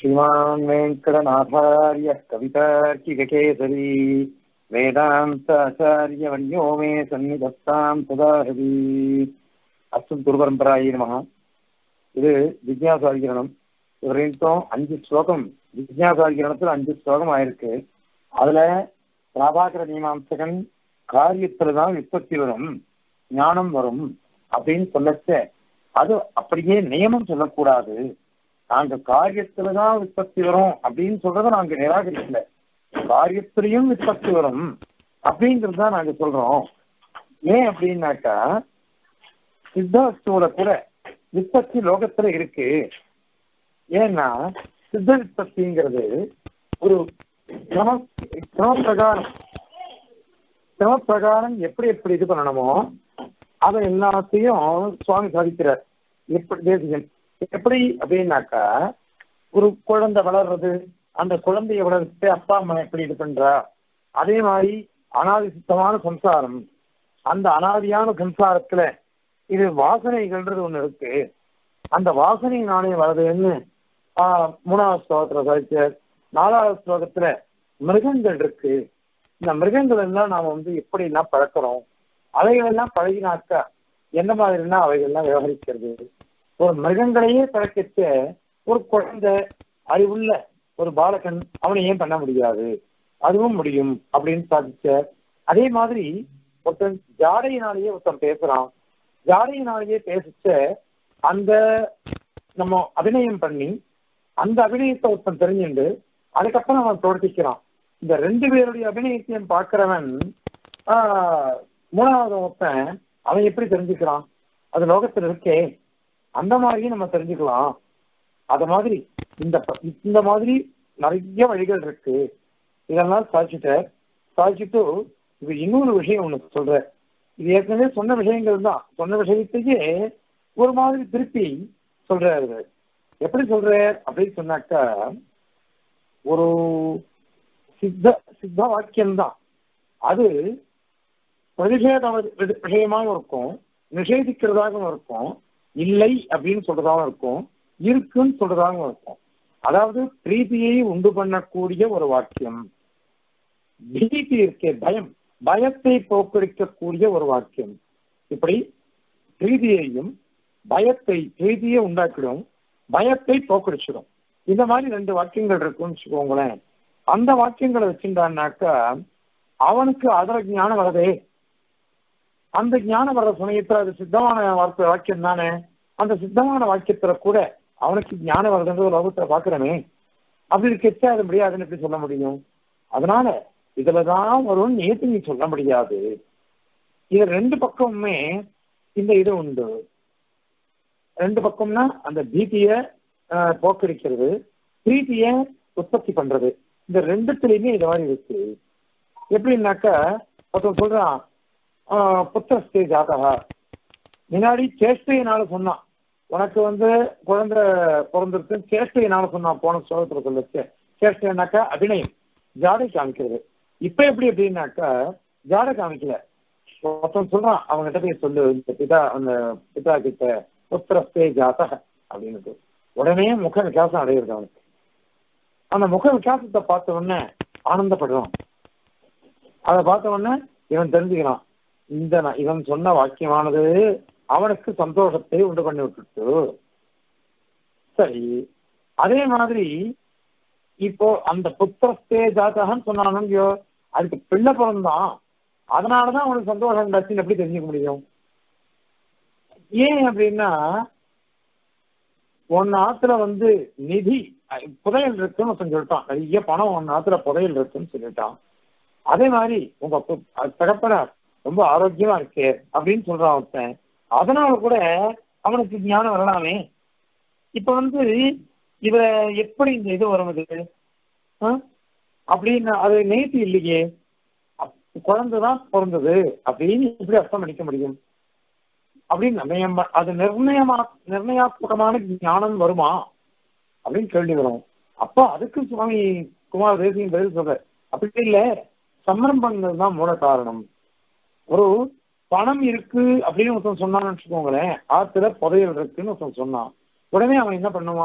श्रीमान् वेङ्कटनाथार्यः कवितार्किककेसरी वेदान्ताचार्यवर्यो मे सन्निधत्तां सदा हृदि அஸ்து குருபரம்பராயி நமகா இது ஜிக்யாசாதிகரணம் இது வரைக்கும் அஞ்சு ஸ்லோகம் ஜிக்யாசாதிகரணத்தில் அஞ்சு ஸ்லோகம் ஆயிருக்கு அதுல பிராபாகர மீமாம்சகன் காரியத்துல தான் விற்பத்தி வரும் ஞானம் வரும் அப்படின்னு சொல்லச்ச அது அப்படியே நியமம் சொல்லக்கூடாது நாங்க காரியத்துல தான் விற்பத்தி வரும் அப்படின்னு சொல்றத நாங்க நிராகரிக்கல காரியத்திலையும் விற்பத்தி வரும் அப்படிங்கிறது தான் நாங்க சொல்றோம் ஏன் அப்படின்னாக்கா சித்தாஸ்துவோட கூட விற்பத்தி லோகத்துல இருக்கு ஏன்னா சித்த விற்பத்திங்கிறது ஒரு கிரம கிரமப்பிரகாரம் கிரமப்பிரகாரம் எப்படி எப்படி இது பண்ணணுமோ அதை எல்லாத்தையும் சுவாமி சாதிக்கிறார் எப்படி தேசிகன் எப்படி அப்படின்னாக்கா ஒரு குழந்தை வளர்றது அந்த குழந்தைய வளர்த்து அப்பா அம்மா எப்படி இது பண்றா அதே மாதிரி அனாதி சுத்தமான சம்சாரம் அந்த அனாதியான சம்சாரத்துல இது வாசனைகள்ன்றது ஒண்ணு இருக்கு அந்த வாசனை நானே வருதுன்னு ஆஹ் மூணாவது ஸ்லோகத்துல சாதிச்சார் நாலாவது ஸ்லோகத்துல மிருகங்கள் இருக்கு இந்த மிருகங்கள் எல்லாம் நாம வந்து எப்படி எல்லாம் பழக்கிறோம் அவைகள் எல்லாம் பழகினாக்கா எந்த மாதிரினா அவைகள் எல்லாம் விவகரிக்கிறது ஒரு மிருகங்களையே பழக்கச்ச ஒரு குழந்தை அறிவுள்ள ஒரு பாலகன் அவனை ஏன் பண்ண முடியாது அதுவும் முடியும் அப்படின்னு சாதிச்ச அதே மாதிரி ஒருத்தன் ஜாடையினாலேயே ஒருத்தன் பேசுறான் ஜாடையினாலேயே பேசிச்ச அந்த நம்ம அபிநயம் பண்ணி அந்த அபிநயத்தை ஒருத்தன் தெரிஞ்சுண்டு அதுக்கப்புறம் அவன் பிரவர்த்திக்கிறான் இந்த ரெண்டு பேருடைய அபிநயத்தையும் பார்க்கிறவன் மூணாவது ஒருத்தன் அவன் எப்படி தெரிஞ்சுக்கிறான் அது லோகத்தில் இருக்கே அந்த மாதிரியும் நம்ம தெரிஞ்சுக்கலாம் அத மாதிரி இந்த இந்த மாதிரி நிறைய வழிகள் இருக்கு இதெல்லாம் சாதிச்சுட்ட சாதிச்சுட்டு இது இன்னொரு விஷயம் ஒண்ணு சொல்ற இது ஏற்கனவே சொன்ன விஷயங்கள் தான் சொன்ன விஷயத்தையே ஒரு மாதிரி திருப்பி சொல்றாரு எப்படி சொல்றார் அப்படின்னு சொன்னாக்கா ஒரு சித்த சித்த வாக்கியம் தான் அது பிரதிஷேத விஷயமாகவும் இருக்கும் நிஷேதிக்கிறதாகவும் இருக்கும் இல்லை அப்படின்னு சொல்றதாகவும் இருக்கும் இருக்குன்னு சொல்றதாகவும் இருக்கும் அதாவது பிரீத்தியை உண்டு பண்ணக்கூடிய ஒரு வாக்கியம் பீதி இருக்கே பயம் பயத்தை போக்கடிக்கக்கூடிய ஒரு வாக்கியம் இப்படி பிரீதியையும் பயத்தை பிரீதியை உண்டாக்கிடும் பயத்தை போக்கடிச்சிடும் இந்த மாதிரி ரெண்டு வாக்கியங்கள் இருக்குன்னு வச்சுக்கோங்களேன் அந்த வாக்கியங்களை வச்சுட்டான்னாக்கா அவனுக்கு அதர ஞானம் வரதே அந்த ஞானம் வர்ற சமயத்துல அது சித்தமான வார்த்தை வாக்கியம் தானே அந்த சித்தமான வாக்கியத்துல கூட அவனுக்கு ஞானம் வருதுன்ற லோகத்துல பாக்குறமே அப்படி இருக்கச்சா அது முடியாதுன்னு எப்படி சொல்ல முடியும் அதனால இதுலதான் வரும் நேற்று நீ சொல்ல முடியாது இது ரெண்டு பக்கமுமே இந்த இது உண்டு ரெண்டு பக்கம்னா அந்த பீதிய போக்கடிக்கிறது பிரீத்திய உற்பத்தி பண்றது இந்த ரெண்டுத்துலயுமே இது மாதிரி இருக்கு எப்படின்னாக்கா ஒருத்தன் சொல்றான் புத்திரஸ்தே ஜாதகா முன்னாடி சேஷ்டையினால சொன்னான் உனக்கு வந்து குழந்தை பிறந்திருக்கு சேஷ்டையினால சொன்னான் போன ஸ்லோகத்துல சொல்லுச்சு சேஷ்டைனாக்கா அபிநயம் ஜாடை காமிக்கிறது இப்ப எப்படி எப்படின்னாக்கா ஜாடை காமிக்கல ஒருத்தன் சொல்றான் அவங்ககிட்ட போய் சொல்லு இந்த பிதா அந்த பிதா கிட்ட புத்திரஸ்தே ஜாதக அப்படின்னுட்டு உடனே முக விகாசம் அடையிறது அவனுக்கு அந்த முக விகாசத்தை பார்த்த உடனே ஆனந்தப்படுறான் அதை பார்த்த உடனே இவன் தெரிஞ்சுக்கிறான் இந்த இவன் சொன்ன வாக்கியமானது அவனுக்கு சந்தோஷத்தை உண்டு பண்ணி விட்டுட்டு சரி அதே மாதிரி இப்போ அந்த புத்திரஸ்தே ஜாதகன்னு சொன்னானோ அதுக்கு பிள்ளை பிறந்தான் அதனாலதான் அவனுக்கு சந்தோஷம் உண்டாச்சுன்னு எப்படி தெரிஞ்சுக்க முடியும் ஏன் அப்படின்னா ஒன்னு ஆத்துல வந்து நிதி புதையல் இருக்குன்னு சொல்லிட்டான் நிறைய பணம் ஒன்னு ஆத்துல புதையல் இருக்குன்னு சொல்லிட்டான் அதே மாதிரி உங்க தகப்பனார் ரொம்ப ஆரோக்கியமா இருக்கு அப்படின்னு சொல்றான் ஒருத்தன் அதனால கூட அவனுக்கு ஞானம் வரலாமே இப்ப வந்து இவ எப்படி இந்த இது வரும் இது அப்படின்னு அது நேத்தி இல்லையே குழந்தைதான் பிறந்தது அப்படின்னு எப்படி அர்த்தம் பண்ணிக்க முடியும் அப்படின்னு நிர்ணயம் அது நிர்ணயமா நிர்ணயாத்மகமான ஞானம் வருமா அப்படின்னு கேள்வி வரும் அப்ப அதுக்கு சுவாமி குமார் தேசியம் பதில் சொல்ற அப்படி இல்ல சம்மரம்பங்கள் தான் மூல காரணம் ஒரு பணம் இருக்கு அப்படின்னு ஒருத்தன் சொன்னான்னு வச்சுக்கோங்களேன் ஆத்துல புதையல் இருக்குன்னு ஒருத்தன் சொன்னான் உடனே அவன் என்ன பண்ணுவான்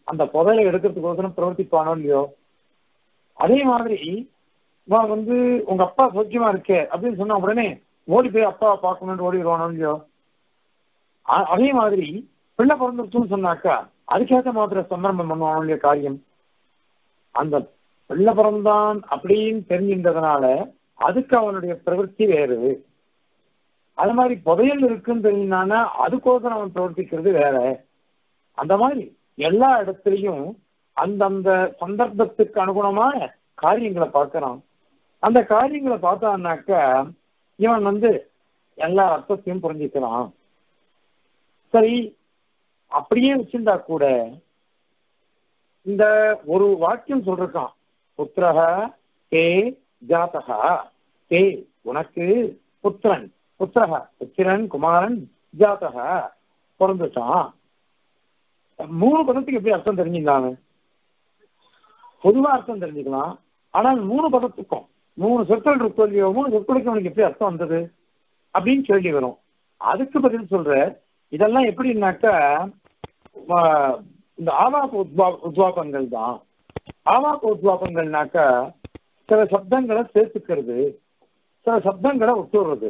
அந்த புதையலை எடுக்கிறதுக்கோசரம் பிரவர்த்திப்பானோ இல்லையோ அதே மாதிரி இவன் வந்து உங்க அப்பா சௌக்கியமா இருக்கே அப்படின்னு சொன்ன உடனே ஓடி போய் அப்பாவை பார்க்கணும்னு ஓடிடுவானோ இல்லையோ அ- அதே மாதிரி பிள்ளை பிறந்துருச்சுன்னு சொன்னாக்கா அதுக்கேற்ற மாதிரி சம்பரம்பம் பண்ணுவானோ இல்லையோ காரியம் அந்த பிள்ளை பிறந்தான் அப்படின்னு தெரிஞ்சின்றதுனால அதுக்கு அவனுடைய பிரவൃத்தி வேறு அது மாதிரி புதையல் இருக்குன்னு தெரிஞ்சானா அதுக்கோசரம் அவன் பிரவர்த்திக்கிறது வேற அந்த மாதிரி எல்லா இடத்துலையும் அந்தந்த சந்தர்ப்பத்துக்கு அனுகுணமான காரியங்களை பார்க்கறான் அந்த காரியங்களை பார்த்தான்னாக்கா இவன் வந்து எல்லா அர்த்தத்தையும் புரிஞ்சுக்கிறான் சரி அப்படியே வச்சிருந்தா கூட இந்த ஒரு வாக்கியம் சொல்றான் புத்திரக தே ஜாதகா தே உனக்கு புத்திரன் புத்திரக புத்திரன் குமாரன் ஜாதகா பிறந்துட்டான் மூணு பதத்துக்கு எப்படி அர்த்தம் தெரிஞ்சுக்கலாங்க பொதுவா அர்த்தம் தெரிஞ்சுக்கலாம் ஆனால் மூணு பதத்துக்கும் மூணு சொற்கள் இருக்கோ இல்லையோ மூணு சொற்களுக்கு அவனுக்கு எப்படி அர்த்தம் வந்தது அப்படின்னு கேள்வி வரும் அதுக்கு பதில் சொல்ற இதெல்லாம் எப்படின்னாக்கா ஆஹ், இந்த ஆவாக உத்வா உத்வாபங்கள் தான் ஆவாக உத்வாபங்கள்னாக்கா சில சப்தங்களை சேர்த்துக்கிறது சில சப்தங்களை ஒட்டுறது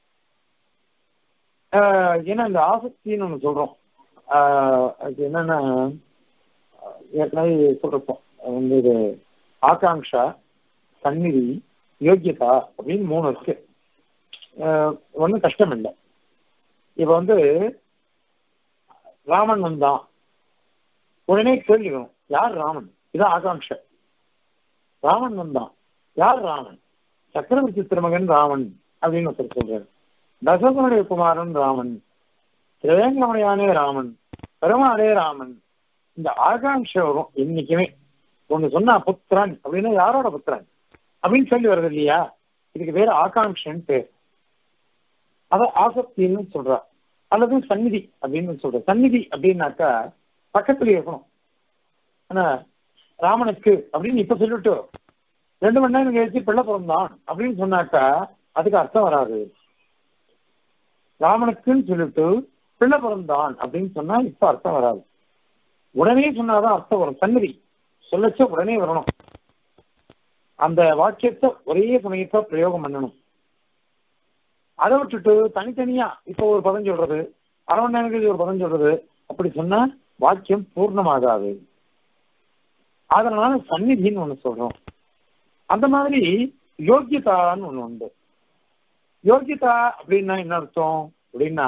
ஆஹ், ஏன்னா இந்த ஆசக்தின்னு ஒன்று சொல்றோம் ஆஹ், அது என்னன்னா ஆஹ், ஏற்கனவே சொல்றப்போம் வந்து இது ஆகாங்ஷா சந்நிதி யோக்கியதா அப்படின்னு மூணு இருக்கு ஒன்றும் கஷ்டம் இல்லை இப்போ வந்து ராமன் வந்தான் உடனே கேள்வி வரும் யார் ராமன் இதான் ஆகாங்ஷ ராமன் வந்தான் யார் ராமன் சக்கரவர்த்தி திருமகன் ராமன் அப்படின்னு ஒருத்தர் சொல்றாரு தசரதனுடைய குமாரன் ராமன் திருவேங்கமணியானே ராமன் பெருமாளே ராமன் இந்த ஆகாங்ஷ வரும் என்னைக்குமே ஒண்ணு சொன்னா புத்திரன் அப்படின்னா யாரோட புத்திரன் அப்படின்னு சொல்லி வருது இல்லையா இதுக்கு பேர் ஆகாங்ஷன் பேர் அத ஆசக்தின்னு சொல்றா அல்லது சந்நிதி அப்படின்னு சொல்ற சந்நிதி அப்படின்னாக்கா பக்கத்துல இருக்கணும் ஆனா ராமனுக்கு அப்படின்னு இப்ப சொல்லிட்டு ரெண்டு மணி நேரம் கழிச்சு பிள்ளை பிறந்தான் அப்படின்னு சொன்னாக்கா அதுக்கு அர்த்தம் வராது ராமனுக்குன்னு சொல்லிட்டு பிள்ளை பிறந்தான் அப்படின்னு சொன்னா இப்ப அர்த்தம் வராது உடனே சொன்னாதான் அர்த்தம் வரும் சந்நிதி சொல்லச்ச உடனே வரணும் அந்த வாக்கியத்தை ஒரே சமயத்தை பிரயோகம் பண்ணணும் அதை விட்டுட்டு தனித்தனியா இப்போ ஒரு பதம் சொல்றது அரை மணி நேரம் கழிச்சு ஒரு பதம் சொல்றது அப்படி சொன்னா வாக்கியம் பூர்ணமாகாது அதனால சந்நிதின்னு ஒண்ணு சொல்றோம் அந்த மாதிரி யோக்கியதான்னு ஒண்ணு உண்டு யோக்கியதா அப்படின்னா என்ன அர்த்தம் அப்படின்னா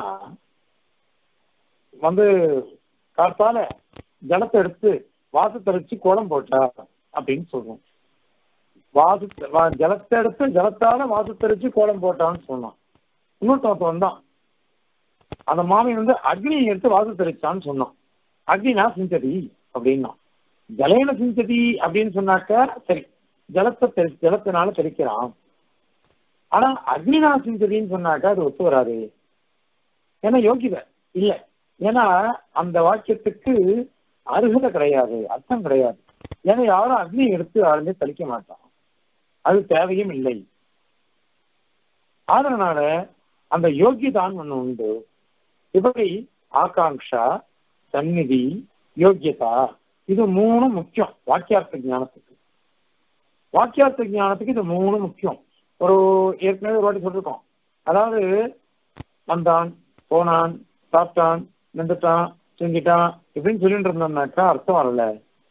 வந்து காத்தால ஜலத்தை எடுத்து வாசத்தை வச்சு கோலம் போட்டா அப்படின்னு சொல்றோம் வாசு வா- ஜலத்தை எடுத்து ஜலத்தால வாசத்தை வச்சு கோலம் போட்டான்னு சொன்னான் இன்னொருத்தவன் வந்தான் அந்த மாமி வந்து அக்னியை எடுத்து வாசு தெளிச்சான்னு சொன்னான் அக்னினா சிந்ததி அப்படின்னா ஜலேன சிந்ததி அப்படின்னு சொன்னாக்கா சரி ஜலத்தை தெளி- ஜலத்தினால தெளிக்கிறான் ஆனா அக்னினா சிந்ததின்னு சொன்னாக்கா அது ஒத்து வராது ஏன்னா யோகிதை இல்ல ஏன்னா அந்த வாக்கியத்துக்கு அருகதை கிடையாது அர்த்தம் கிடையாது ஏன்னா யாரும் அக்னி எடுத்து யாருமே தெளிக்க மாட்டான் அது தேவையும் இல்லை அதனால அந்த யோகியதான் ஒண்ணு உண்டு இப்படி ஆகாங்ஷா சந்நிதி யோக்கியதா இது மூணு முக்கியம் வாக்கியார்த்த ஞானத்துக்கு வாக்கியார்த்த ஞானத்துக்கு இது மூணு முக்கியம் ஒரு ஏற்கனவே ஒரு வாட்டி சொல்லிருக்கோம் அதாவது வந்தான் போனான் சாப்பிட்டான் நின்றுட்டான் தூங்கிட்டான் இப்படின்னு சொல்லிட்டு இருந்தோம்னாக்கா அர்த்தம் வரல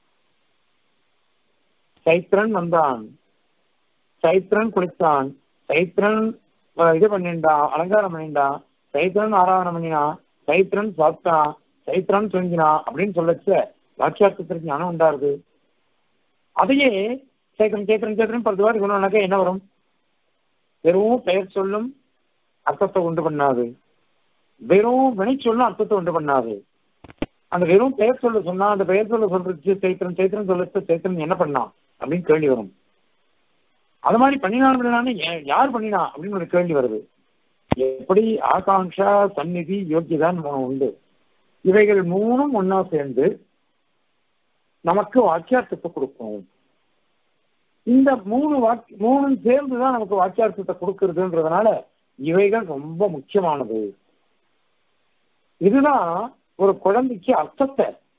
சைத்திரன் வந்தான் சைத்திரன் குளித்தான் சைத்திரன் அஹ், இது பண்ணிண்டான் அலங்காரம் பண்ணிண்டான் சைத்திரன் ஆராதனை பண்ணினான் சைத்திரன் சாப்பிட்டான் சைத்திரன் தூங்கினான் அப்படின்னு சொல்லச்ச வாக்கியார்த்தத்திற்கு ஞானம் உண்டாருது அதையே சேத்திரன் சேத்திரன் சேத்திரன் பத்து வாரி சொன்னாக்கா என்ன வரும் வெறும் பெயர் சொல்லும் அர்த்தத்தை உண்டு பண்ணாது வெறும் வினை சொல்லும் அர்த்தத்தை உண்டு பண்ணாது அந்த வெறும் பெயர் சொல்ல சொன்னா அந்த பெயர் சொல்ல சொல்றது சைத்திரன் சைத்திரன் சொல்லச்சு சைத்திரன் என்ன பண்ணான் அப்படின்னு கேள்வி வரும் அது மாதிரி பண்ணினான் பண்ணினான்னு ஏ- யார் பண்ணினா அப்படின்னு ஒரு கேள்வி வருது எப்படி ஆகாங்ஷா சந்நிதி யோக்கியதான் மூணு உண்டு இவைகள் மூணும் ஒண்ணா சேர்ந்து நமக்கு வாக்கியார்த்தத்தை கொடுக்கும் இந்த மூணு வாக்கி மூணும் சேர்ந்துதான் நமக்கு வாக்கியார்த்தத்தை கொடுக்கறதுன்றதுனால இவைகள் ரொம்ப முக்கியமானது இதுதான் ஒரு குழந்தைக்கு அர்த்தத்தை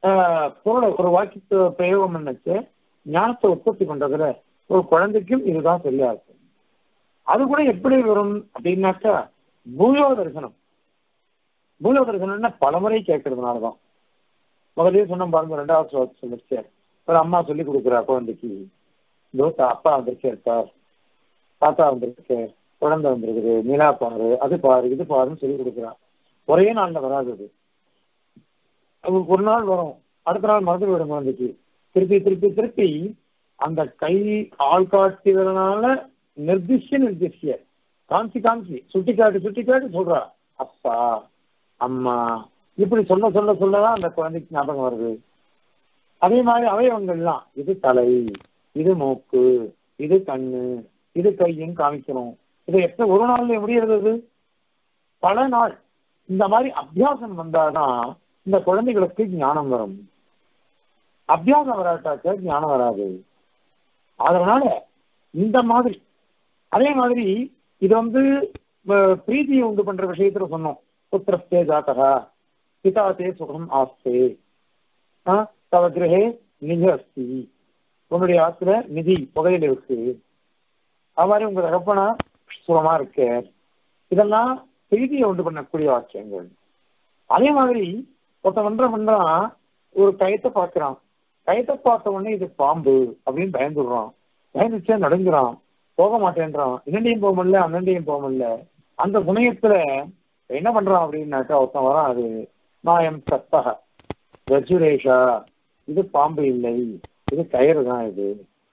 ஆஹ், பொருளை ஒரு வாக்கியத்தை பிரயோகம் பண்ணச்சு ஞானத்தை உற்பத்தி பண்றதுல ஒரு குழந்தைக்கும் இதுதான் சரியா இருக்கும் அது கூட எப்படி வரும் அப்படின்னாக்கா பூயோ தரிசனம் பூயோ தரிசனம்னா பலமுறை கேட்கறதுனாலதான் முதலே சொன்ன பாருங்க ரெண்டாவது ஸ்லோகத்தை சொல்லிச்சு ஒரு அம்மா சொல்லி கொடுக்குறா குழந்தைக்கு இதோ தா- அப்பா வந்திருக்கார் சார் தாத்தா வந்திருக்கு குழந்தை வந்திருக்குது மீனா பாரு அது பாரு இது பாருன்னு சொல்லி கொடுக்குறா ஒரே நாள்ல வராது அது அவங்களுக்கு ஒரு நாள் வரும் அடுத்த நாள் மறந்து போயிடும் குழந்தைக்கு திருப்பி திருப்பி திருப்பி அந்த கை ஆள் காட்டுகிறதுனால நிர்திஷ்ய நிர்திஷ்ய காமிச்சு காமிச்சு சுட்டி காட்டி சுட்டி காட்டி சொல்றா அப்பா அம்மா இப்படி சொல்ல சொல்ல சொல்லதான் அந்த குழந்தைக்கு ஞாபகம் வருது அதே மாதிரி அவயவங்கள்லாம் இது தலை இது மூக்கு இது கண்ணு இது கையும் காமிக்கணும் இதை எப்ப ஒரு நாள்ல முடியறது இது? பல நாள் இந்த மாதிரி அபியாசம் வந்தாதான் இந்த குழந்தைகளுக்கு ஞானம் வரும் அபியாசம் வராட்டாக்க ஞானம் வராது அதனால இந்த மாதிரி அதே மாதிரி இது வந்து அஹ், பிரீதியை உண்டு பண்ற விஷயத்துல சொன்னோம் புத்திரஸ்தே ஜாத்தகா பிதா தே சுகம் ஆஸ்தே ஆ, தவ கிரகே நிதி அஸ்தி உன்னுடைய ஆத்துல நிதி புகையில் இருக்கு அது மாதிரி உங்க தகப்பனா சுகமா இருக்கு இதெல்லாம் பிரீதியை உண்டு பண்ணக்கூடிய வாக்கியங்கள் அதே மாதிரி ஒருத்தன் பண்ற பண்றான் ஒரு கயத்தை பார்க்கறான் கயத்தை பார்த்த உடனே இது பாம்பு அப்படின்னு பயந்துடுறான் பயந்துச்சா நடுங்குறான் போக மாட்டேன்றான் இன்னண்டையும் போக முடியல அண்ணண்டையும் போக முடியல அந்த சமயத்துல என்ன பண்றான் அப்படின்னாக்கா ஒருத்தன் வரான் அது மாயம் சத்தக ரஜுரேஷா இது பாம்பு இல்லை இது கயிறு தான் இது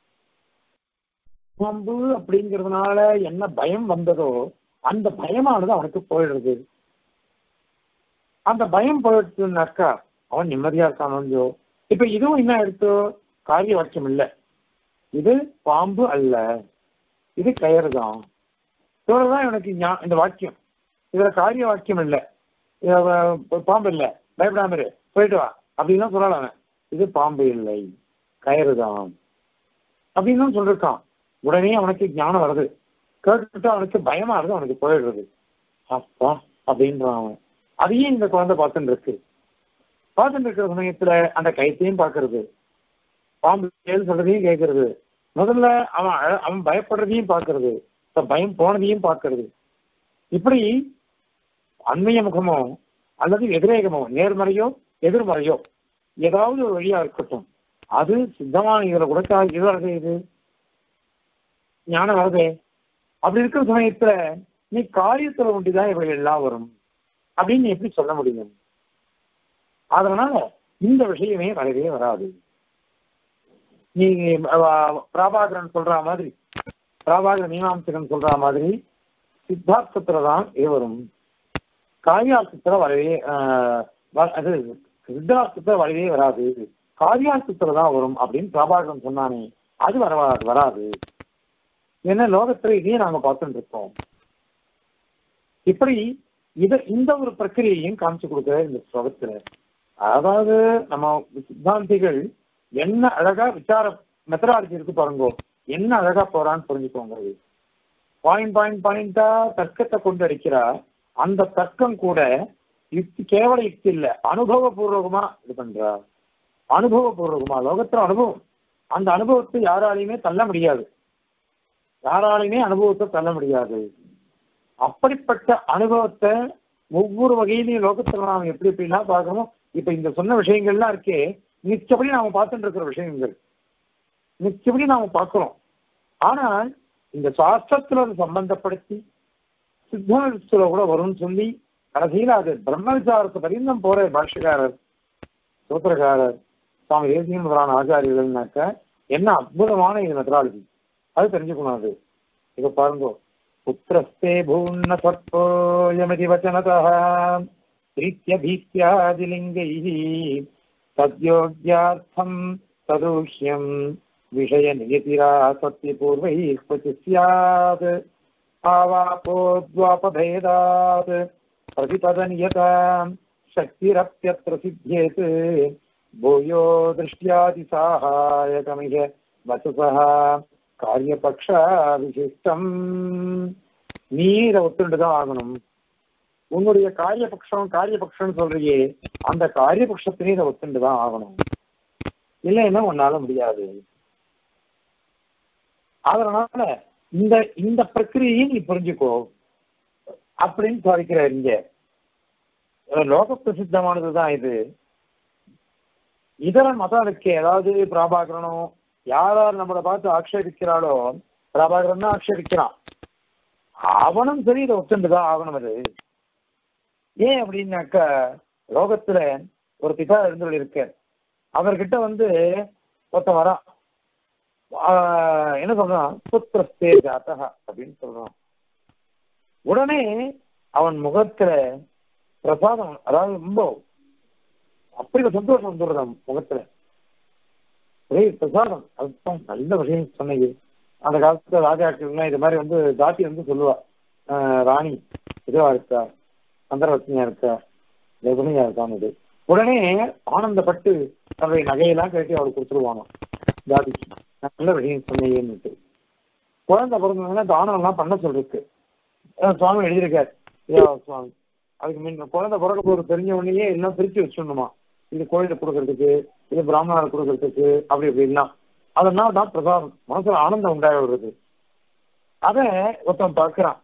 பாம்பு அப்படிங்கிறதுனால என்ன பயம் வந்ததோ அந்த பயமானது அவனுக்கு போயிடுறது அந்த பயம் போயிடுச்சுனாக்கா அவன் நிம்மதியா இருக்கானோ இப்ப இதுவும் என்ன எடுத்தோ காரிய வாக்கியம் இல்ல இது பாம்பு அல்ல இது கயிறு தான் இவ்வளவுதான் எனக்கு ஞா- இந்த வாக்கியம் இதுல காரிய வாக்கியம் இல்ல இது, அஹ், பாம்பு இல்ல பயப்படாம இரு போயிட்டு வா அப்படின்னு தான் சொல்லலாம் அவன். இது பாம்பு இல்லை கயிறு தான் அப்படின்னு தான் சொல்லிருக்கான் உடனே அவனுக்கு ஞானம் வருது கேட்டுட்டு அவனுக்கு பயமா இருக்கு அவனுக்கு போயிடுறது அப்பா அப்படின்றான் அவன் அதையும் இந்த குழந்தை பார்த்துட்டு இருக்கு பார்த்துட்டு இருக்கிற சமயத்துல அந்த கைத்தையும் பார்க்கறது பாம்பு செயல் சொல்றதையும் கேட்கறது முதல்ல அவன் அழ- அவன் பயப்படுறதையும் பார்க்கறது இப்ப பயம் போனதையும் பார்க்கறது இப்படி அண்மைய முகமோ அல்லது எதிரேகமோ நேர்மறையோ எதிர்மறையோ ஏதாவது ஒரு வழியா இருக்கட்டும் அது சித்தமான இதுல கூட கா- இது வருது இது ஞானம் வருதே அப்படி இருக்கிற சமயத்துல நீ காரியத்துல ஒண்டிதான் இவைகள் எல்லாம் வரும் அப்படின்னு நீ எப்படி சொல்ல முடியும் அதனால இந்த விஷயமே வரவே வராது நீ அஹ், பிரபாகரன் சொல்ற மாதிரி பிரபாகர மீமாம்சகன் சொல்ற மாதிரி சித்தார்த்தத்துல தான் இது வரும் காரியார்த்தத்துல வரவே ஆஹ், வ- அது சித்தார்த்தத்துல வரவே வராது காரியார்த்தத்துல தான் வரும் அப்படின்னு பிரபாகரன் சொன்னானே அது வரவாது வராது ஏன்னா லோகத்துல இதையும் நாங்க பார்த்துட்டு இருக்கோம் இப்படி இத இந்த ஒரு பிரக்கிரியையும் காமிச்சு கொடுக்குற இந்த ஸ்லோகத்துல அதாவது நம்ம சித்தாந்திகள் என்ன அழகா விசார மெத்தடாலஜி இருக்கு பாருங்க என்ன அழகா போறான்னு புரிஞ்சுக்கோங்க அது பாயிண்ட் பாயிண்ட் பாயிண்டா தர்க்கத்தை கொண்டு அடிக்கிறா அந்த தர்க்கம் கூட யுக்தி கேவல யுக்தி இல்ல அனுபவபூர்வகமா இது பண்றா அனுபவபூர்வகமா லோகத்துல அனுபவம் அந்த அனுபவத்தை யாராலையுமே தள்ள முடியாது யாராலையுமே அனுபவத்தை தள்ள முடியாது அப்படிப்பட்ட அனுபவத்தை ஒவ்வொரு வகையிலையும் லோகத்துல நாம எப்படி எப்படிலாம் பார்க்கறோமோ இப்ப இந்த சொன்ன விஷயங்கள்லாம் இருக்கே மிச்சபடி நாம பார்த்துட்டு இருக்கிற விஷயங்கள் மிச்சபடி நாம பார்க்கிறோம் ஆனால் இந்த சாஸ்திரத்துல அது சம்பந்தப்படுத்தி சித்தத்துல கூட வரும்னு சொல்லி கடைசியில அது பிரம்ம விசாரத்து பரிந்தம் போற பாஷ்யக்காரர் சூத்திரக்காரர் சுவாமி தேசியம் முதலான ஆச்சாரியர்கள்னாக்க என்ன அற்புதமான இது மெத்தடாலஜி அது தெரிஞ்சுக்கணும் அது இப்ப பாருங்க புத்திரஸ்தே பூர்ண சர்ப்போயமிதி வச்சனதः प्रीत्य भीत्यादिलिङ्गैः तद्योग्यार्थम् तदूष्यम् विषयनियतिरा सत्यपूर्वैः क्वचित् स्यात् आवापोद्वापभेदात् प्रतिपदनियताम् शक्तिरप्यत्र सिद्ध्येत् भूयो दृष्ट्यादिसाहायकमिह वचसः காரியபக்ஷ விசிஷ்டம் நீரை ஒத்துண்டு தான் ஆகணும் உன்னுடைய காரியபக்ஷம் காரியபக்ஷம் சொல்றியே அந்த காரியபக்ஷத்திலே இதை ஒத்துண்டு தான் ஆகணும் இல்லைன்னா உன்னால முடியாது அதனால இந்த இந்த பிரக்கிரியை நீ புரிஞ்சுக்கோ அப்படின்னு சாதிக்கிறார் இங்க லோக பிரசித்தமானதுதான் இது இதர மதம் இருக்கே அதாவது பிராபாகரனும் யார் யார் நம்மளை பார்த்து ஆக்ஷேபிக்கிறாளோ பிராபாகரன் தான் ஆக்ஷேபிக்கிறான் அவனும் சரி இதை ஒத்துண்டுதான் ஆகணும் அது ஏன் அப்படின்னாக்கா லோகத்துல ஒரு பிதா இருந்து இருக்க அவர்கிட்ட வந்து ஒருத்தன் வரான் ஆஹ் என்ன சொல்றான் புத்திரஸ்தே ஜாத்தக அப்படின்னு சொல்றான் உடனே அவன் முகத்துல பிரசாதம் அதாவது ரொம்ப அப்படி ஒரு சந்தோஷம் வந்துடுறான் முகத்துல ஒரே பிரசாதம் அதுதான் நல்ல விஷயம் சொன்னீங்க அந்த காலத்துல ராஜாக்கள்லாம் இது மாதிரி வந்து ஜாதி வந்து சொல்லுவா ஆஹ் ராணி இதுவா இருக்கா சந்திரவசனியா இருக்கா கர்ப்பிணியா இருக்கான்னு உடனே ஆனந்தப்பட்டு தன்னுடைய நகையெல்லாம் கட்டி அவருக்கு கொடுத்துருவானோ ஜாதிக்கு நல்ல விஷயம் சொன்னீங்கன்னு குழந்தை பிறந்ததுன்னா தானம் எல்லாம் பண்ண சொல்லிருக்கு அஹ் சுவாமி எழுதியிருக்காரு ஐயா சுவாமி அதுக்கு முன்ன குழந்தை பிறக்க போறது தெரிஞ்ச உடனேயே எல்லாம் பிரிச்சு வச்சிடணுமா இது கோயிலுக்கு கொடுக்கறதுக்கு இது பிராமணருக்கு கொடுக்கறதுக்கு அப்படி இப்படிலாம் அதெல்லாம் தான் பிரசாதம் மனசுல ஆனந்தம் உண்டாக வருது அத ஒருத்தன் பார்க்கிறான்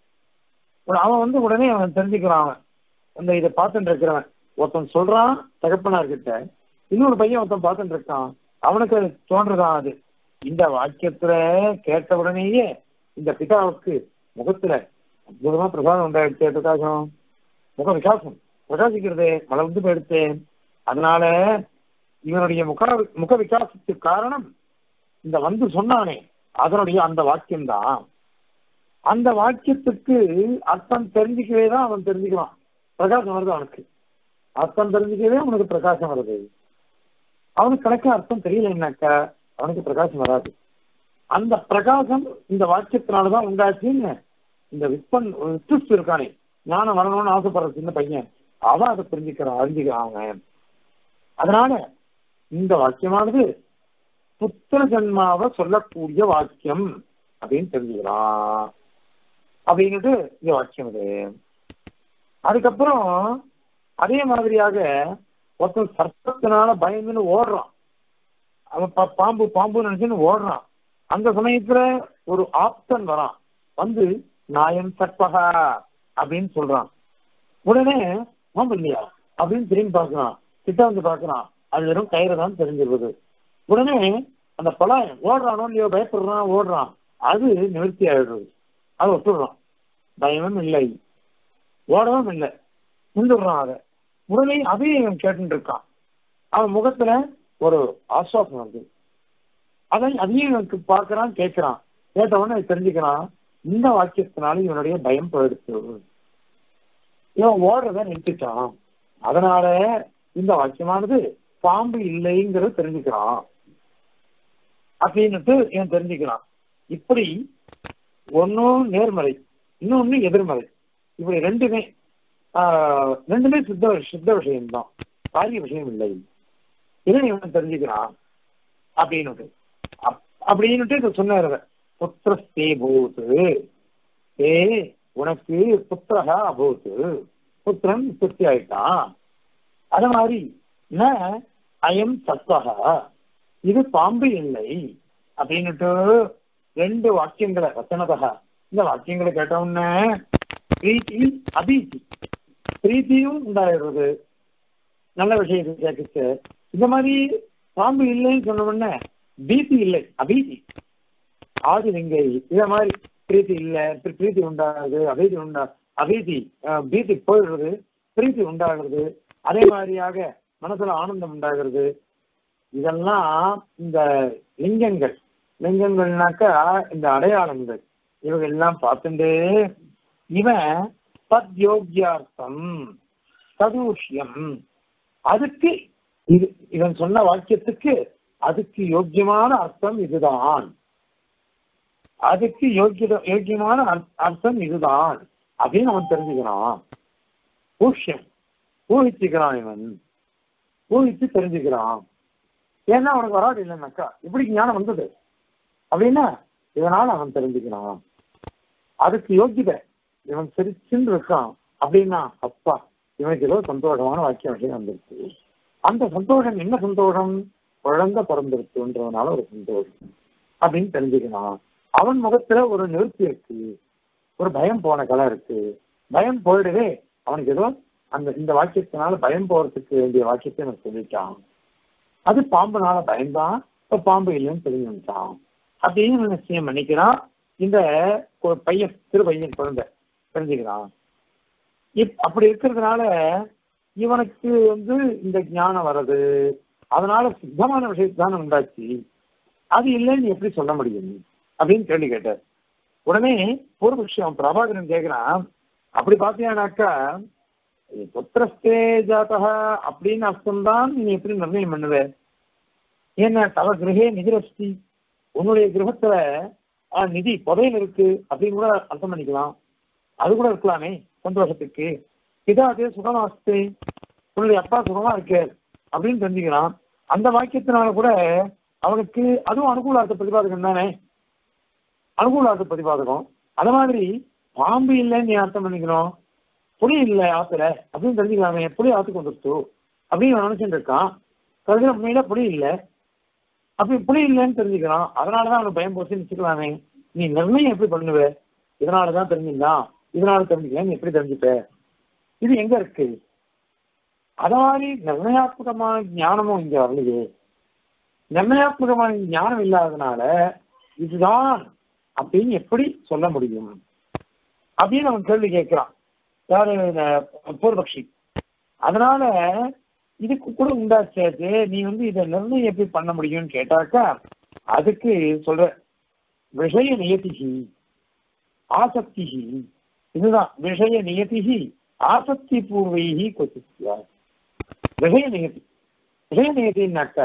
அவன் வந்து உடனே அவன் தெரிஞ்சுக்கிறான் அவன் அந்த இதை பார்த்துட்டு இருக்கிறவன் ஒருத்தன் சொல்றான் தகப்பனார்கிட்ட இன்னொரு பையன் ஒருத்தன் பார்த்துட்டு இருக்கான் அவனுக்கு அது தோன்றதான் அது இந்த வாக்கியத்துல கேட்ட உடனேயே இந்த பிதாவுக்கு முகத்துல அற்புதமா பிரசாதம் உண்டாயிடுச்சு பிரகாசம் முக விகாசம் பிரகாசிக்கிறதே மலர்ந்து போயிடுச்சு அதனால இவனுடைய முக முக விகாசத்துக்கு காரணம் இந்த வந்து சொன்னானே அதனுடைய அந்த வாக்கியம்தான் அந்த வாக்கியத்துக்கு அர்த்தம் தெரிஞ்சுக்கவே தான் அவன் தெரிஞ்சுக்கிறான் பிரகாசம் வருது அவனுக்கு அர்த்தம் தெரிஞ்சுக்கவே அவனுக்கு பிரகாசம் வருது அவனுக்கு கணக்க அர்த்தம் தெரியலன்னாக்கா அவனுக்கு பிரகாசம் வராது அந்த பிரகாசம் இந்த வாக்கியத்தினாலதான் உண்டாச்சுன்னு இந்த விற்பன் வித்துஸ்து இருக்கானே ஞானம் வரணும்னு ஆசைப்படுற சின்ன பையன் அவன் அதை தெரிஞ்சுக்கிறான் அறிஞ்சுக்கிறான் அவன் அதனால இந்த வாக்கியமானது புத்திர ஜன்மாவை சொல்லக்கூடிய வாக்கியம் அப்படின்னு தெரிஞ்சுக்கலாம் அப்படின்னுட்டு இந்த வாக்கியம் இது அதுக்கப்புறம் அதே மாதிரியாக ஒருத்தன் சர்ப்பத்தினால பயந்துன்னு ஓடுறான் அவன் பா- பாம்பு பாம்பு நினைச்சுன்னு ஓடுறான் அந்த சமயத்துல ஒரு ஆப்தன் வரான் வந்து நாயம் சர்ப்பகா அப்படின்னு சொல்றான் உடனே பாம்பு இல்லையா அப்படின்னு திரும்பி பார்க்கறான் கிட்ட வந்து பார்க்கறான் அது வெறும் கயிறு தான் தெரிஞ்சிருக்குது உடனே அந்த பலாயம் ஓடுறானோ இல்லையோ பயப்படுறான் ஓடுறான் அது நிவர்த்தி ஆயிடுறது அது ஒத்துடுறான் பயமும் இல்லை ஓடவும் இல்லை முந்துடுறான் அதை உடனே அதையும் இவன் கேட்டுட்டு இருக்கான் அவன் முகத்துல ஒரு ஆஸ்வாசம் வருது அதை அதையும் இவனுக்கு பார்க்கறான் கேட்கிறான் கேட்ட உடனே தெரிஞ்சுக்கிறான் இந்த வாக்கியத்தினால இவனுடைய பயம் போயிடுச்சு இவன் ஓடுறத நிறுத்திட்டான் அதனால இந்த வாக்கியமானது பாம்பு இல்லைங்கிறத தெரிஞ்சுக்கிறான் அப்படின்னுட்டு இவன் தெரிஞ்சுக்கிறான் இப்படி ஒன்னும் நேர்மறை இன்னொன்னு எதிர்மறை இப்படி ரெண்டுமே ஆஹ், ரெண்டுமே சித்த சித்த விஷயம்தான் காரிய விஷயம் இல்லை இதை இவன் தெரிஞ்சுக்கிறான் அப்படின்னுட்டு அப்- அப்படின்னுட்டு இதை சொன்னார் அவர். புத்திரஸ்தே பூத்து ஏ உனக்கு புத்திரகா அபூத்து புத்திரன் சுத்தி ஆயிட்டான் அது மாதிரி ந அயம் சத்வகா இது பாம்பு இல்லை அப்படின்னுட்டு ரெண்டு வாக்கியங்களை வச்சனதா இந்த வாக்கியங்களை கேட்ட உடனே பிரீத்தி அபீதி பிரீத்தியும் உண்டாயிடுறது நல்ல விஷயத்தை கேட்டுச்சு இந்த மாதிரி பாம்பு இல்லைன்னு சொன்ன உடனே பீதி இல்லை அபீதி ஆதிலிங்கை இத மாதிரி பிரீத்தி இல்ல பிர- பிரீத்தி உண்டாகுது அபீதி உண்டா அபீதி அஹ், பீதி போயிடுறது பிரீத்தி உண்டாகிறது அதே மாதிரியாக மனசுல ஆனந்தம் உண்டாகிறது இதெல்லாம் இந்த லிங்கங்கள் லிங்கங்கள்னாக்கா இந்த அடையாளங்கள் இவங்க எல்லாம் பார்த்துட்டு இவன் தத்யோக்கியார்த்தம் ததூஷ்யம் அதுக்கு இது இவன் சொன்ன வாக்கியத்துக்கு அதுக்கு யோக்கியமான அர்த்தம் இதுதான் அதுக்கு யோக்கிய யோக்கியமான அர்த்- அர்த்தம் இதுதான் அப்படின்னு அவன் தெரிஞ்சுக்கிறான் ஊஷ்யம் ஊகிச்சுக்கிறான் இவன் ஊகிச்சு தெரிஞ்சுக்கிறான் ஏன்னா அவனுக்கு வராது இல்லைன்னாக்கா இப்படி ஞானம் வந்தது அப்படின்னா இதனால அவன் தெரிஞ்சுக்கிறான் அதுக்கு யோக்கியதை இவன் சிரிச்சுன்னு இருக்கான் அப்படின்னா அப்பா இவனுக்கு ஏதோ சந்தோஷமான வாக்கிய விஷயம் வந்திருக்கு அந்த சந்தோஷம் என்ன சந்தோஷம் குழந்தை பிறந்திருக்குன்றதுனால ஒரு சந்தோஷம் அப்படின்னு தெரிஞ்சுக்கணும் அவன் முகத்துல ஒரு நிறுத்தி இருக்கு ஒரு பயம் போன கலை இருக்கு பயம் போயிடவே அவனுக்கு ஏதோ அந்த இந்த வாக்கியத்தினால பயம் போறதுக்கு வேண்டிய வாக்கியத்தை எனக்கு சொல்லிட்டான் அது பாம்புனால பயந்தான் இப்ப பாம்பு இல்லைன்னு தெரிஞ்சுட்டான் அப்படின்னு நிச்சயம் பண்ணிக்கிறான் இந்த ஒரு பையன் சிறு பையன் குழந்தை தெரிஞ்சுக்கிறான் இப் அப்படி இருக்கிறதுனால இவனுக்கு வந்து இந்த ஞானம் வர்றது அதனால சித்தமான விஷயத்தான் உண்டாச்சு அது இல்லைன்னு எப்படி சொல்ல முடியும் அப்படின்னு கேள்வி கேட்டார் உடனே ஒரு விஷயம் பிரபாகரன் கேட்கிறான் அப்படி பாத்தியானாக்கா புத்திரஸ்தே ஜாதா அப்படின்னு அர்த்தம்தான் நீ எப்படி நிர்ணயம் பண்ணுவ ஏன்னா தவ கிரகே நிதிரஸ்தி உன்னுடைய கிரகத்துல ஆஹ், நிதி புதையல் இருக்கு அப்படின்னு கூட அர்த்தம் பண்ணிக்கலாம் அது கூட இருக்கலாமே சந்தோஷத்துக்கு பிதாதே சுகமாஸ்து உன்னுடைய அப்பா சுகமா இருக்கு அப்படின்னு தெரிஞ்சுக்கலாம் அந்த வாக்கியத்தினால கூட அவனுக்கு அதுவும் அனுகூலார்த்த பிரதிபாதகம் தானே அனுகூலார்த்த பிரதிபாதகம் அது மாதிரி பாம்பு இல்லைன்னு நீ அர்த்தம் பண்ணிக்கணும் புலி இல்லை ஆத்துல அப்படின்னு தெரிஞ்சுக்கலாமே புலி ஆத்துக்கு வந்துருச்சு அப்படின்னு அவன் நினைச்சுட்டு இருக்கான் கருது உண்மையில புலி இல்லை அப்படி புலி இல்லைன்னு தெரிஞ்சுக்கிறான் அதனாலதான் அவனுக்கு பயம் போச்சுன்னு வச்சுக்கலாமே நீ நிர்ணயம் எப்படி பண்ணுவ இதனாலதான் தெரிஞ்சுக்கலாம் இதனால தெரிஞ்சுக்கலாம் நீ எப்படி தெரிஞ்சுப்ப இது எங்க இருக்கு அத மாதிரி நிர்ணயாத்மகமான ஞானமும் இங்க வரலையே நிர்ணயாத்மகமான ஞானம் இல்லாதனால இதுதான் அப்படின்னு எப்படி சொல்ல முடியும் அப்படின்னு அவன் கேள்வி கேட்கிறான் யாரு இந்த பூர்வபக்ஷி அதனால இதுக்கு கூட உண்டாச்சாச்சு நீ வந்து இதை நிர்ணயம் எப்படி பண்ண முடியும்னு கேட்டாக்கா அதுக்கு சொல்ற விஷய நியதிகி ஆசக்திகி இதுதான் விஷய நியதிகி ஆசக்தி பூர்வைகி கொச்சியா விஷய நியதி விஷய நியதினாக்கா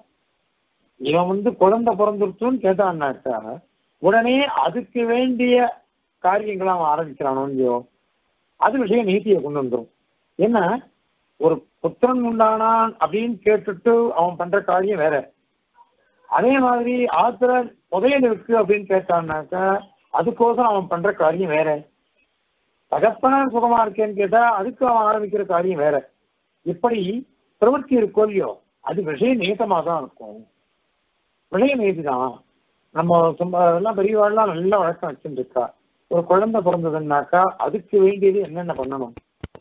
இவன் வந்து குழந்தை பிறந்துருச்சுன்னு கேட்டான்னாக்கா உடனே அதுக்கு வேண்டிய காரியங்களை அவன் ஆரம்பிக்கிறானோ இல்லையோ அது விஷய நீதியை கொண்டு வந்துடும் என்ன ஒரு புத்திரன் உண்டானான் அப்படின்னு கேட்டுட்டு அவன் பண்ற காரியம் வேற அதே மாதிரி ஆத்திர புதையல் இருக்கு அப்படின்னு கேட்டான்னாக்கா அதுக்கோசரம் அவன் பண்ற காரியம் வேற தகப்பனார் சுகமா இருக்கேன்னு கேட்டா அதுக்கு அவன் ஆரம்பிக்கிற காரியம் வேற இப்படி பிரவൃத்தி இருக்கோ இல்லையோ அது விஷய நியத்தமா தான் இருக்கும் விஷய நியதி தான் நம்ம சும்மா எல்லாம் பெரியவாள்லாம் நல்ல வழக்கம் வச்சுட்டு இருக்கா ஒரு குழந்தை பிறந்ததுன்னாக்கா அதுக்கு வேண்டியது என்னென்ன பண்ணணும்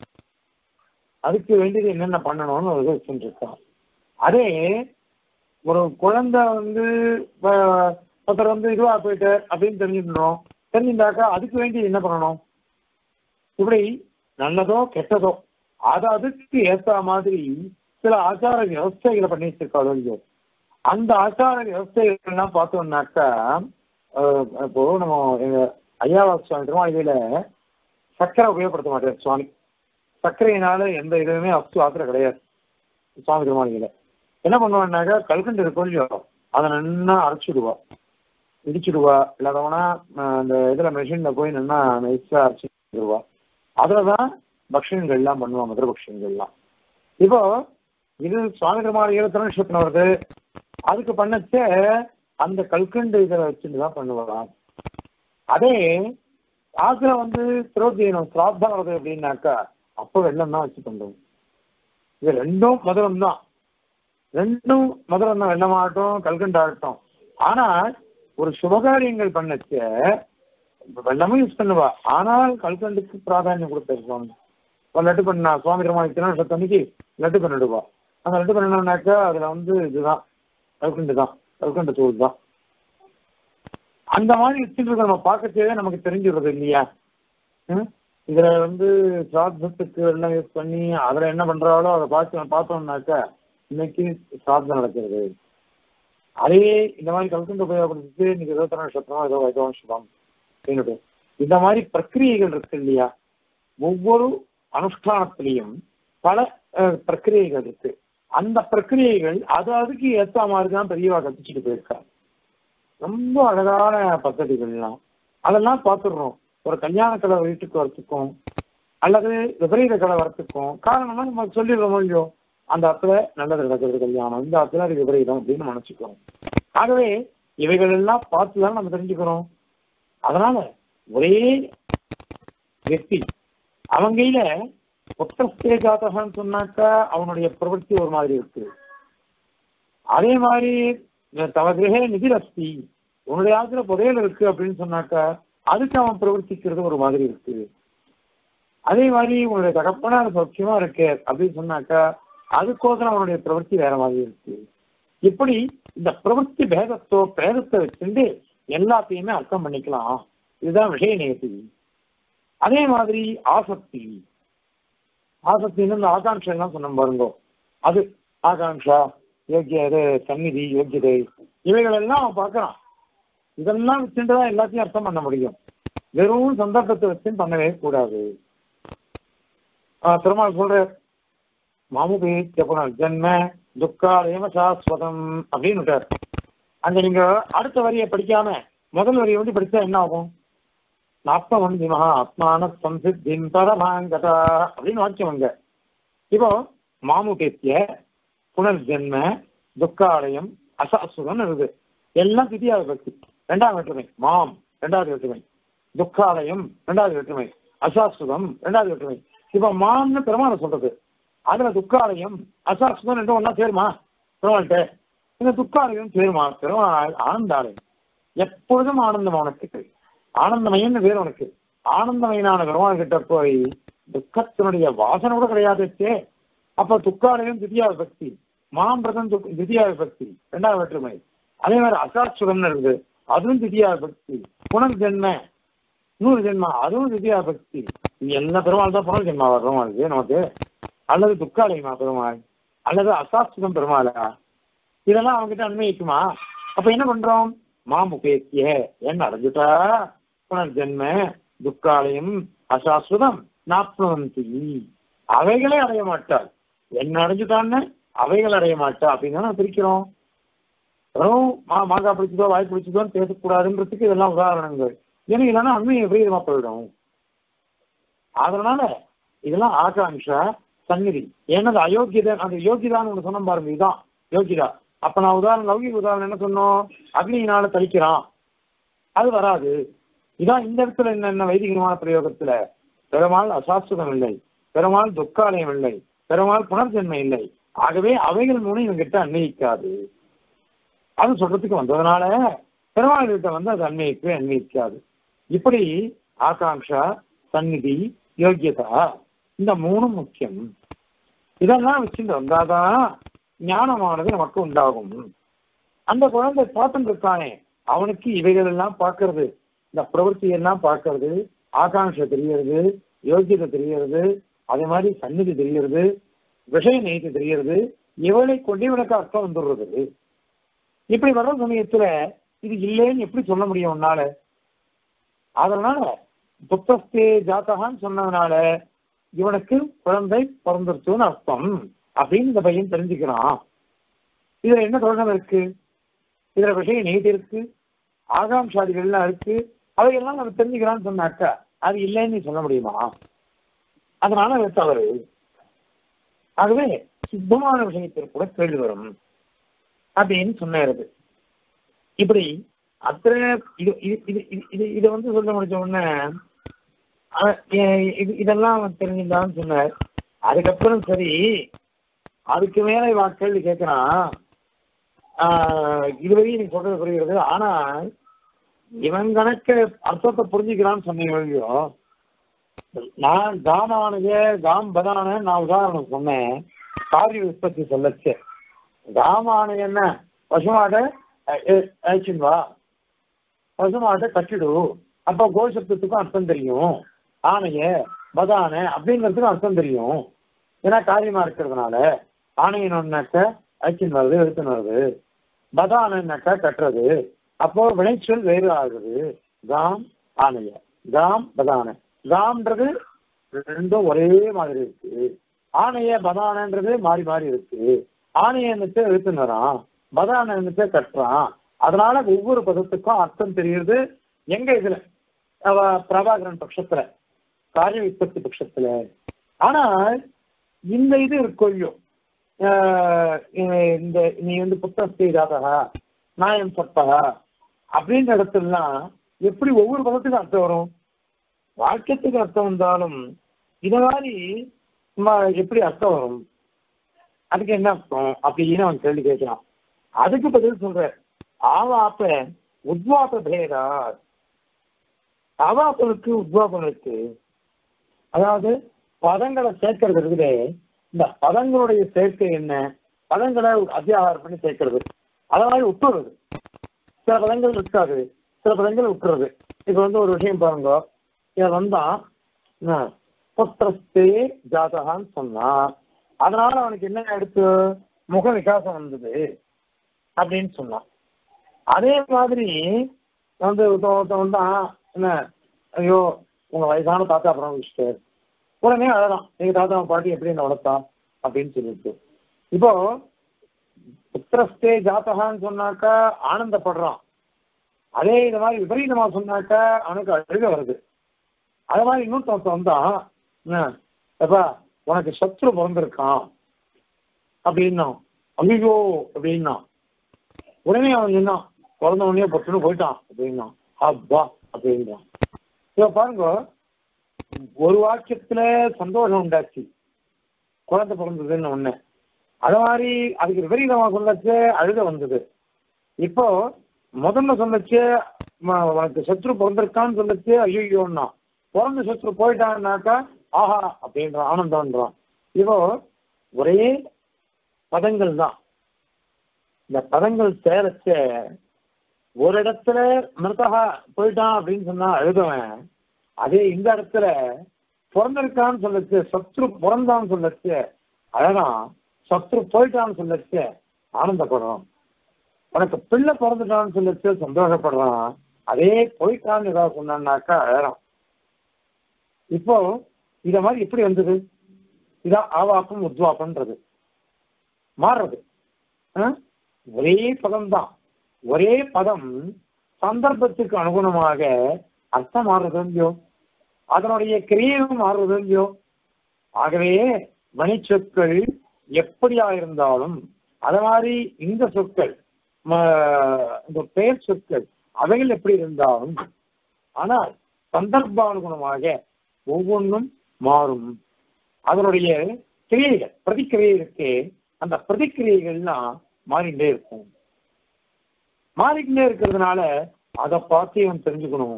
அதுக்கு வேண்டியது என்னென்ன பண்ணணும்னு ஒரு இது வச்சுட்டு இருக்கா அதே ஒரு குழந்தை வந்து வ- ஒருத்தர் வந்து இதுவா போயிட்டார் அப்படின்னு தெரிஞ்சுக்கணும் தெரிஞ்சுட்டாக்கா அதுக்கு வேண்டியது என்ன பண்ணணும் இப்படி நல்லதோ கெட்டதோ அது அதுக்கு ஏத்த மாதிரி சில ஆச்சார வியவஸ்தைகளை பண்ணி வச்சிருக்காளோ இல்லையோ அந்த ஆச்சார வியவஸ்தைகள் எல்லாம் பார்த்தோம்னாக்கா அஹ், இப்போ நம்ம எங்க ஐயாவா சுவாமி திருமாளிகையில சர்க்கரை உபயோகப்படுத்த மாட்டார் சுவாமி சர்க்கரையினால எந்த இதுவுமே அஸ்து ஆத்திரம் கிடையாது சுவாமி திருமாளிகையில என்ன பண்ணுவான்னாக்கா கல்கண்டு இருக்கும் இல்லையோ அதை நல்லா அரைச்சிடுவா இடிச்சிடுவா இல்லாதவனா அஹ், அந்த இதுல மெஷின்ல போய் நல்லா நைஸா அரைச்சிடுவா அதுலதான் பக்ஷன்கள் எல்லாம் பண்ணுவா மதுர பக்ஷன்கள் எல்லாம் இப்போ இது சுவாமி திருமாளிகையில திருநட்சத்திரம் வருது அதுக்கு பண்ணச்ச அந்த கல்கண்டு இதில் வச்சுட்டு தான் பண்ணுவாங்க அதே ஆசிரம் வந்து திரோதீனம் சிராத்தம் வருது அப்படின்னாக்கா அப்போ வெள்ளம் தான் வச்சு பண்றோம் இது ரெண்டும் மதுரம் தான் ரெண்டும் மதுரம் தான் வெள்ளமாகட்டும் கல்கண்டு ஆகட்டும் ஆனா ஒரு சுபகாரியங்கள் பண்ணச்ச வெள்ளமும் யூஸ் பண்ணுவா ஆனால் கல்கண்டுக்கு பிராதானியம் கொடுத்துருக்கோம் இப்போ லட்டு பண்ணா சுவாமி ரமாணி திருநாஷத்தன்னைக்கு லட்டு பண்ணிடுவா அந்த லட்டு பண்ணணும்னாக்கா அதுல வந்து இதுதான் கல்கண்டு தான் கல்கண்டு தூள் தான் அந்த மாதிரி வச்சுட்டு நம்ம பார்க்கச்சே நமக்கு தெரிஞ்சுடுறது இல்லையா ம்? இதுல வந்து சிராத்தத்துக்கு எல்லாம் யூஸ் பண்ணி அதுல என்ன பண்றாளோ அதை பார்த்து பார்த்தோம்னாக்கா இன்னைக்கு சிராத்தம் நடக்கிறது அதே இந்த மாதிரி கல்கண்டு உபயோகப்படுத்திட்டு இன்னைக்கு இருபத்தி நட்சத்திரம் ஏதோ ஏதோ சுபம் அப்படின்னுட்டு இந்த மாதிரி பிரக்கிரியைகள் இருக்கு இல்லையா ஒவ்வொரு அனுஷ்டானத்திலையும் பல அஹ், பிரக்கிரியைகள் இருக்கு அந்த பிரக்கிரியைகள் அது அதுக்கு ஏற்ற மாதிரி தான் பெரியவா கத்திச்சுட்டு போயிருக்கா ரொம்ப அழகான பద్ధதிகள்லாம் அதெல்லாம் பார்த்துடுறோம் ஒரு கல்யாண கலை வீட்டுக்கு வரத்துக்கும் அல்லது விபரீத கலை வரத்துக்கும் காரணமா நம்ம சொல்லிடுறோம் இல்லையோ அந்த இடத்துல நல்லது நடக்கிறது கல்யாணம் இந்த இடத்துல அது விபரீதம் அப்படின்னு நினைச்சுக்கிறோம் ஆகவே இவைகள் எல்லாம் பார்த்து தான் நம்ம தெரிஞ்சுக்கிறோம் அதனால ஒரே व्यक्ति அவன் கையில புத்திரஸ்தே ஜாதகன்னு சொன்னாக்கா அவனுடைய பிரவൃத்தி ஒரு மாதிரி இருக்கு அதே மாதிரி தவ கிரகே நிதிரஸ்தி உன்னுடைய ஆத்துல புதையல் இருக்கு அப்படின்னு சொன்னாக்கா அதுக்கு அவன் பிரவர்த்திக்கிறது ஒரு மாதிரி இருக்கு அதே மாதிரி உன்னுடைய தகப்பனார் சௌக்கியமா இருக்கு அப்படின்னு சொன்னாக்கா அதுக்கோசரம் அவனுடைய பிரவൃத்தி வேற மாதிரி இருக்கு இப்படி இந்த பிரவൃத்தி பேதத்தோ பேதத்தை வச்சுட்டு எல்லாத்தையுமே அர்த்தம் பண்ணிக்கலாம் இதுதான் விஷய நேர்த்தி அதே மாதிரி ஆசக்தி ஆசக்தின்னு இந்த ஆகாங்ஷை எல்லாம் சொன்ன பாருங்க அது ஆகாங்ஷா யோக்கிய இது சந்நிதி யோக்கியதை இவைகள் எல்லாம் அவன் பார்க்கறான் இதெல்லாம் வச்சுட்டு தான் எல்லாத்தையும் அர்த்தம் பண்ண முடியும் வெறும் சந்தர்ப்பத்தை வச்சு பண்ணவே கூடாது ஆஹ் பெருமாள் சொல்ற மாமுபேத்திய புனர் ஜென்ம துக்காலயம சாஸ்வதம் அப்படின்னு விட்டார் அங்க நீங்க அடுத்த வரியை படிக்காம முதல் வரியை வந்து படிச்சா என்ன ஆகும் நாப்தவந்தி மகா ஆத்மான சம்சித்தின் பரமாங்கதா அப்படின்னு வாக்கியம் அங்க இப்போ மாமுபேத்திய புனர்ஜென்ம துக்காலயம் அசாசுரம் இருக்குது எல்லாம் திதியாவது பக்தி ரெண்டாவது வேற்றுமை மாம் ரெண்டாவது வேற்றுமை துக்காலயம் ரெண்டாவது வேற்றுமை அசாசுரம் ரெண்டாவது வேற்றுமை இப்ப மாம்னு பெருமாளை சொல்றது அதுல துக்காலயம் அசாசுரம் ரெண்டும் ஒன்னா சேருமா பெருமாள்கிட்ட இந்த துக்காலயம் சேருமா பெருமாள் ஆனந்தாலயம் எப்பொழுதும் ஆனந்தம் உனக்கு ஆனந்தமயம்னு வேறு உனக்கு ஆனந்தமயனான பெருமாள் கிட்ட போய் துக்கத்தினுடைய வாசனை கூட கிடையாதுச்சே அப்ப துக்காலயம் திதியா பக்தி மாம்பிரதம் திதியா பக்தி ரெண்டாவது வேற்றுமை அதே மாதிரி அசாட்சுரம்னு இருக்குது அதுவும் திதியா பக்தி புனர்ஜென்ம நூறு ஜென்மா அதுவும் திதியா பக்தி இது என்ன பெருமாள் தான் புனர்ஜென்மா பெருமாளுக்கு நமக்கு அல்லது துக்காலயமா பெருமாள் அல்லது அசாஸ்திரம் பெருமாளா இதெல்லாம் அவங்ககிட்ட அன்வயிக்குமா அப்ப என்ன பண்றோம் மாமுபேத்திய என்ன அடைஞ்சுட்டா புனர்ஜென்ம துக்காலயம் அசாஸ்வதம் நாப்னவந்தி அவைகளே அடைய மாட்டாள் என்ன அடைஞ்சுட்டான்னு அவைகள் அடைய மாட்டா அப்படின்னு தான் பிரிக்கிறோம் வெறும் மா மாங்காய் பிடிச்சதோ வாய் பிடிச்சதோன்னு பேசக்கூடாதுன்றதுக்கு இதெல்லாம் உதாரணங்கள் ஏன்னா இல்லைன்னா அண்மை விபரீதமா போயிடும் அதனால இதெல்லாம் ஆகாங்ஷா சந்நிதி ஏன்னா அயோக்கியதை அந்த யோகிதான்னு ஒன்று சொன்ன பாருங்க இதுதான் யோகிதா அப்ப நான் உதாரணம் லௌகிக உதாரணம் என்ன சொன்னோம் அக்னியினால தளிக்கிறான் அது வராது இதான் இந்த இடத்துல என்ன என்ன வைதிகமான பிரயோகத்துல பெருமாள் அசாஸ்திரம் இல்லை பெருமாள் துக்காலயம் இல்லை பெருமாள் புனர்ஜென்மை இல்லை ஆகவே அவைகள் மூலம் இவங்கிட்ட அன்வயிக்காது அது சொல்றதுக்கு வந்ததுனால பெருமாள் கிட்ட வந்து அது அன்வயிக்கவே அன்வயிக்காது இப்படி ஆகாங்ஷா சந்நிதி யோக்கியதா இந்த மூணும் முக்கியம் இதெல்லாம் வச்சுட்டு வந்தாதான் ஞானமானது நமக்கு உண்டாகும் அந்த குழந்தை பார்த்துட்டு இருக்கானே அவனுக்கு இவைகள் எல்லாம் பார்க்கறது இந்த பிரவൃத்தி எல்லாம் பார்க்கறது ஆகாங்ஷை தெரியறது யோகியதை தெரியறது அதே மாதிரி சந்நிதி தெரியறது விஷய நெய்த்து தெரியறது இவளை கொண்டு இவனுக்கு அர்த்தம் வந்துடுறது இப்படி வர்ற சமயத்துல இது இல்லைன்னு எப்படி சொல்ல முடியும் உன்னால அதனால புத்தஸ்தே ஜாத்தகான்னு சொன்னதுனால இவனுக்கு குழந்தை பிறந்துருச்சுன்னு அர்த்தம் அப்படின்னு இந்த பையன் தெரிஞ்சுக்கிறான் இதுல என்ன தொடர்பு இருக்கு இதுல விஷயம் நீதி இருக்கு ஆகாம்ஷாதிகள்லாம் இருக்கு அவையெல்லாம் நம்ம தெரிஞ்சுக்கிறான்னு சொன்னாக்கா அது இல்லைன்னு சொல்ல முடியுமா அதனால அது தவறு ஆகவே சுத்தமான விஷயத்தில் கூட கேள்வி வரும் அப்படின்னு சொன்னாரு இப்படி அத்தனை இது இது இது இது இதை வந்து சொல்ல முடிச்ச உடனே இது இதெல்லாம் தெரிஞ்சிருந்தான்னு சொன்னார் அதுக்கப்புறம் சரி அதுக்கு மேல இவா கேள்வி கேட்கிறான் இதுவரையும் நீ சொல்றது புரிகிறது ஆனா இவன் கணக்கு அர்த்தத்தை புரிஞ்சுக்கிறான்னு சொன்னீங்க நான் காமானது காம் பதான நான் உதாரணம் சொன்னேன் காரிய உற்பத்தி சொல்லச்சு காமான என்ன பசுமாட அழைச்சின் வா பசுமாட்டை கட்டிடு அப்ப கோசப்தத்துக்கும் அர்த்தம் தெரியும் ஆணைய பதான அப்படிங்கிறதுக்கும் அர்த்தம் தெரியும் ஏன்னா காரியமா இருக்கிறதுனால ஆணையனாக்க அழைச்சின் வருது எடுத்துன்னு வருது பதானன்னாக்கா கட்டுறது அப்போ விளைச்சல் வேறு ஆகுது காம் ஆணைய காம் பதான காம்ன்றது ரெண்டும் ஒரே மாதிரி இருக்கு ஆணைய பதானன்றது மாறி மாறி இருக்கு ஆணைய என்னத்தை எழுத்துனறான் பதான என்னத்தை கட்டுறான் அதனால ஒவ்வொரு பதத்துக்கும் அர்த்தம் தெரியுது எங்க இதுல பிரபாகரன் பட்சத்துல காரிய உற்பத்தி பட்சத்துல ஆனா இந்த இது இருக்கொள்ளியோ இந்த நீ வந்து புத்தகத்தை இதாதகா நாயம் சப்பகா அப்படின்ற இடத்துலலாம் எப்படி ஒவ்வொரு பதத்துக்கும் அர்த்தம் வரும் வாக்கியத்துக்கு அர்த்தம் வந்தாலும் இத மாதிரி ம- எப்படி அர்த்தம் வரும் அதுக்கு என்ன அர்த்தம் அப்படின்னு அவன் கேள்வி கேட்கிறான் அதுக்கு பதில் சொல்ற ஆவாப்ப உத்வாப பேதா ஆவாப்பனுக்கு உத்வாபனுக்கு அதாவது பதங்களை சேர்க்கறது இருக்குதே இந்த பதங்களுடைய சேர்க்கை என்ன பதங்களை அத்தியாகாரம் பண்ணி சேர்க்கிறது அத மாதிரி விட்டுறது சில பதங்கள் இருக்காது சில பதங்கள் விட்டுறது இப்ப வந்து ஒரு விஷயம் பாருங்க இத வந்தா என்ன, புத்திரஸ்தே ஜாதகான்னு சொன்னா அதனால அவனுக்கு என்ன எடுத்து முக விகாசம் வந்தது அப்படின்னு சொன்னான் அதே மாதிரி வந்து ஒருத்தன் ஒருத்தன் வந்தான் என்ன ஐயோ உங்க வயசான தாத்தா அப்புறம் வச்சுட்டாரு உடனே அழகான் எங்க தாத்தா பாட்டி எப்படி என்ன வளர்த்தா அப்படின்னு சொல்லிட்டு இப்போ புத்திரஸ்தே ஜாத்தகான்னு சொன்னாக்கா ஆனந்தப்படுறான் அதே இது மாதிரி விபரீதமா சொன்னாக்கா அவனுக்கு அழுக வருது அது மாதிரி இன்னொருத்தன் வந்தான் என்ன எப்பா உனக்கு சத்ரு பிறந்திருக்கான் அப்படின்னா ஐயோ அப்படின்னா உடனே அவன் சொன்னான் பிறந்த உடனே பட்டுன்னு போயிட்டான் அப்படின்னா அப்பா அப்படின்றான் இப்ப பாருங்க ஒரு வாக்கியத்துல சந்தோஷம் உண்டாச்சு குழந்தை பிறந்ததுன்னு ஒண்ணு அது மாதிரி அதுக்கு விபரீதமா சொல்லச்சு அழுக வந்தது இப்போ முதல்ல சொல்லச்சு ம- உனக்கு சத்ரு பிறந்திருக்கான்னு சொல்லச்சு ஐயோன்னா பிறந்த சத்ரு போயிட்டான்னாக்கா ஆஹா அப்படின்றான் ஆனந்தம்ன்றான் இப்போ ஒரே பதங்கள் தான் இந்த பதங்கள் சேரச்ச ஒரு இடத்துல மிருதகா போயிட்டான் அப்படின்னு சொன்னா அழுதவன் அதே இந்த இடத்துல பிறந்திருக்கான்னு சொல்லச்சு சத்ரு பிறந்தான்னு சொல்லச்சு அழகான் சத்ரு போயிட்டான்னு சொல்லச்சு ஆனந்தப்படுறான் உனக்கு பிள்ளை பிறந்துட்டான்னு சொல்லச்சு சந்தோஷப்படுறான் அதே போயிட்டான்னு ஏதாவது சொன்னான்னாக்கா அழகான் இப்போ இத மாதிரி எப்படி வந்தது இதான் ஆவாப்பம் உத்வாப்பன்றது மாறுறது ஆ? ஒரே பதம் தான் ஒரே பதம் சந்தர்ப்பத்துக்கு அனுகுணமாக அர்த்தம் மாறுறது இல்லையோ அதனுடைய கிரியையும் மாறுறது இல்லையோ ஆகவே மணிச்சொற்கள் எப்படியா இருந்தாலும் அது மாதிரி இந்த சொற்கள் ம- இந்த பெயர் சொற்கள் அவைகள் எப்படி இருந்தாலும் ஆனால் சந்தர்ப்பானுகுணமாக ஒவ்வொன்றும் மாறும் அதனுடைய கிரியைகள் பிரதிக்கிரியை இருக்கே அந்த பிரதிக்கிரியைகள்லாம் மாறிண்டே இருக்கும் மாறிக்கிட்டே இருக்கிறதுனால அதை பார்த்து இவன் தெரிஞ்சுக்கணும்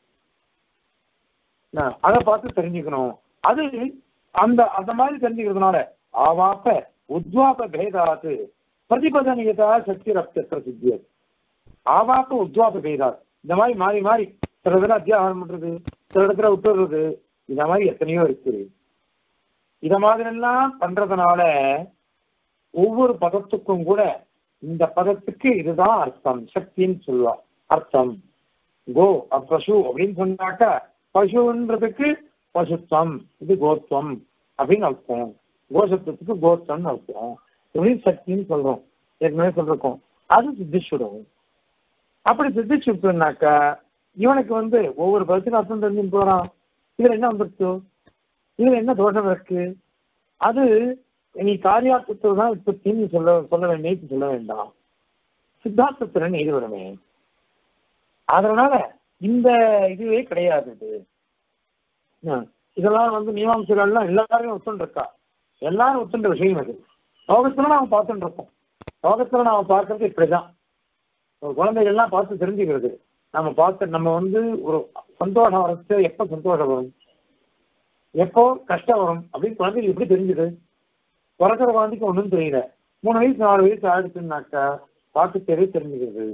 என்ன, அதை பார்த்து தெரிஞ்சுக்கணும் அது அந்த அந்த மாதிரி தெரிஞ்சுக்கிறதுனால ஆவாப்ப உத்வாப பேதாத்து பிரதிபதனியதா சக்தி ரப்தத்திர சித்தியது ஆவாப்ப உத்வாப பேதாத் இந்த மாதிரி மாறி மாறி சில இடத்துல அத்தியாகாரம் பண்றது சில இடத்துல விட்டுறது இந்த மாதிரி எத்தனையோ இருக்கு இத மாதிரி எல்லாம் பண்றதுனால ஒவ்வொரு பதத்துக்கும் கூட இந்த பதத்துக்கு இதுதான் அர்த்தம் சக்தின்னு சொல்லுவா அர்த்தம் கோ அ- பசு அப்படின்னு சொன்னாக்கா பசுன்றதுக்கு பசுத்வம் இது கோத்வம் அப்படின்னு அர்த்தம் கோசத்துக்கு கோத்வம்னு அர்த்தம் இப்படி சக்தின்னு சொல்றோம் ஏற்கனவே சொல்லிருக்கோம் அது சித்திச்சுடும் அப்படி சித்திச்சுட்டுனாக்கா இவனுக்கு வந்து ஒவ்வொரு பதத்துக்கும் அர்த்தம் தெரிஞ்சுன்னு போறான் இதுல என்ன வந்துருச்சு இதுல என்ன தோஷம் இருக்கு அது நீ காரியார்த்தத்தில் தான் இப்ப நீ சொல்ல சொல்ல வேண்டிய சொல்ல வேண்டாம் சித்தாந்தத்துல இது வருமே அதனால இந்த இதுவே கிடையாது இது என்ன, இதெல்லாம் வந்து மீமாம்சைகள்லாம் எல்லாரும் ஒத்துண்டிருக்கா எல்லாரும் ஒத்துண்ட விஷயம் அது லோகத்துல நாம பார்த்துட்டு இருக்கோம் லோகத்துல நாம பார்க்கறது இப்படிதான் ஒரு குழந்தைகள்லாம் பார்த்து தெரிஞ்சுக்கிறது நம்ம பார்த்து நம்ம வந்து ஒரு சந்தோஷம் வரச்சு எப்ப சந்தோஷம் வரும் எப்போ கஷ்டம் வரும் அப்படின்னு குழந்தைக்கு எப்படி தெரிஞ்சுது பிறக்கிற குழந்தைக்கு ஒன்றும் தெரியல மூணு வயசு நாலு வயசு ஆயிடுச்சுன்னாக்கா பார்த்து தெரிய தெரிஞ்சுக்கிறது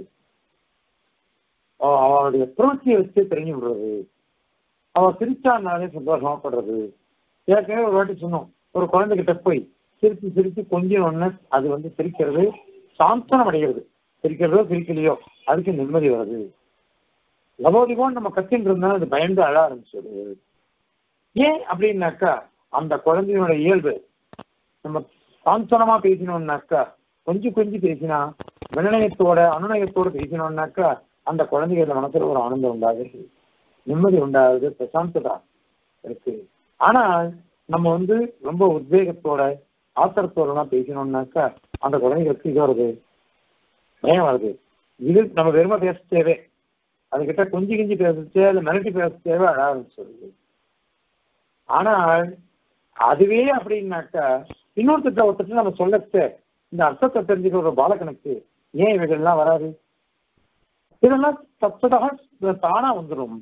அவ- அவளுடைய பிரவೃತ್ತಿயை வச்சு தெரிஞ்சு விடுறது அவ சிரிச்சானாலே சந்தோஷமா படுறது ஏற்கனவே ஒரு வாட்டி சொன்னோம் ஒரு குழந்தைகிட்ட போய் சிரிச்சு சிரிச்சு கொஞ்சம் ஒண்ணு அது வந்து சிரிக்கிறது சாந்தனம் அடைகிறது சிரிக்கிறதோ சிரிக்கலையோ அதுக்கு நிம்மதி வருது லவோதிகோன்னு நம்ம கத்தின்னு இருந்தாலும் அது பயந்து அழ ஆரம்பிச்சிடுது ஏன் அப்படின்னாக்கா அந்த குழந்தையோட இயல்பு நம்ம சாந்தனமா பேசினோம்னாக்கா கொஞ்சம் கொஞ்சம் பேசினா வினயத்தோட அனுநயத்தோட பேசினோம்னாக்கா அந்த குழந்தைகள மனசுல ஒரு ஆனந்தம் உண்டாகுது நிம்மதி உண்டாகுது பிரசாந்ததா இருக்கு ஆனா நம்ம வந்து ரொம்ப உத்வேகத்தோட ஆத்திரத்தோடலாம் பேசினோம்னாக்கா அந்த குழந்தைகளுக்கு இது வருது பயம் வருது இது நம்ம வெறுமை பேச தேவை அதுகிட்ட கொஞ்சி கிஞ்சி பேச தேவை இல்லை மிரட்டி பேச தேவை அழ ஆரம்பிச்சிருது ஆனால் அதுவே அப்படின்னாக்கா இன்னொருத்தட்ட ஒருத்தர் நம்ம சொல்லத்த இந்த அர்த்தத்தை தெரிஞ்சுக்கிற ஒரு பாலகனுக்கு ஏன் இவைகள்லாம் வராது இதெல்லாம் தப்பதாக தானா வந்துடும்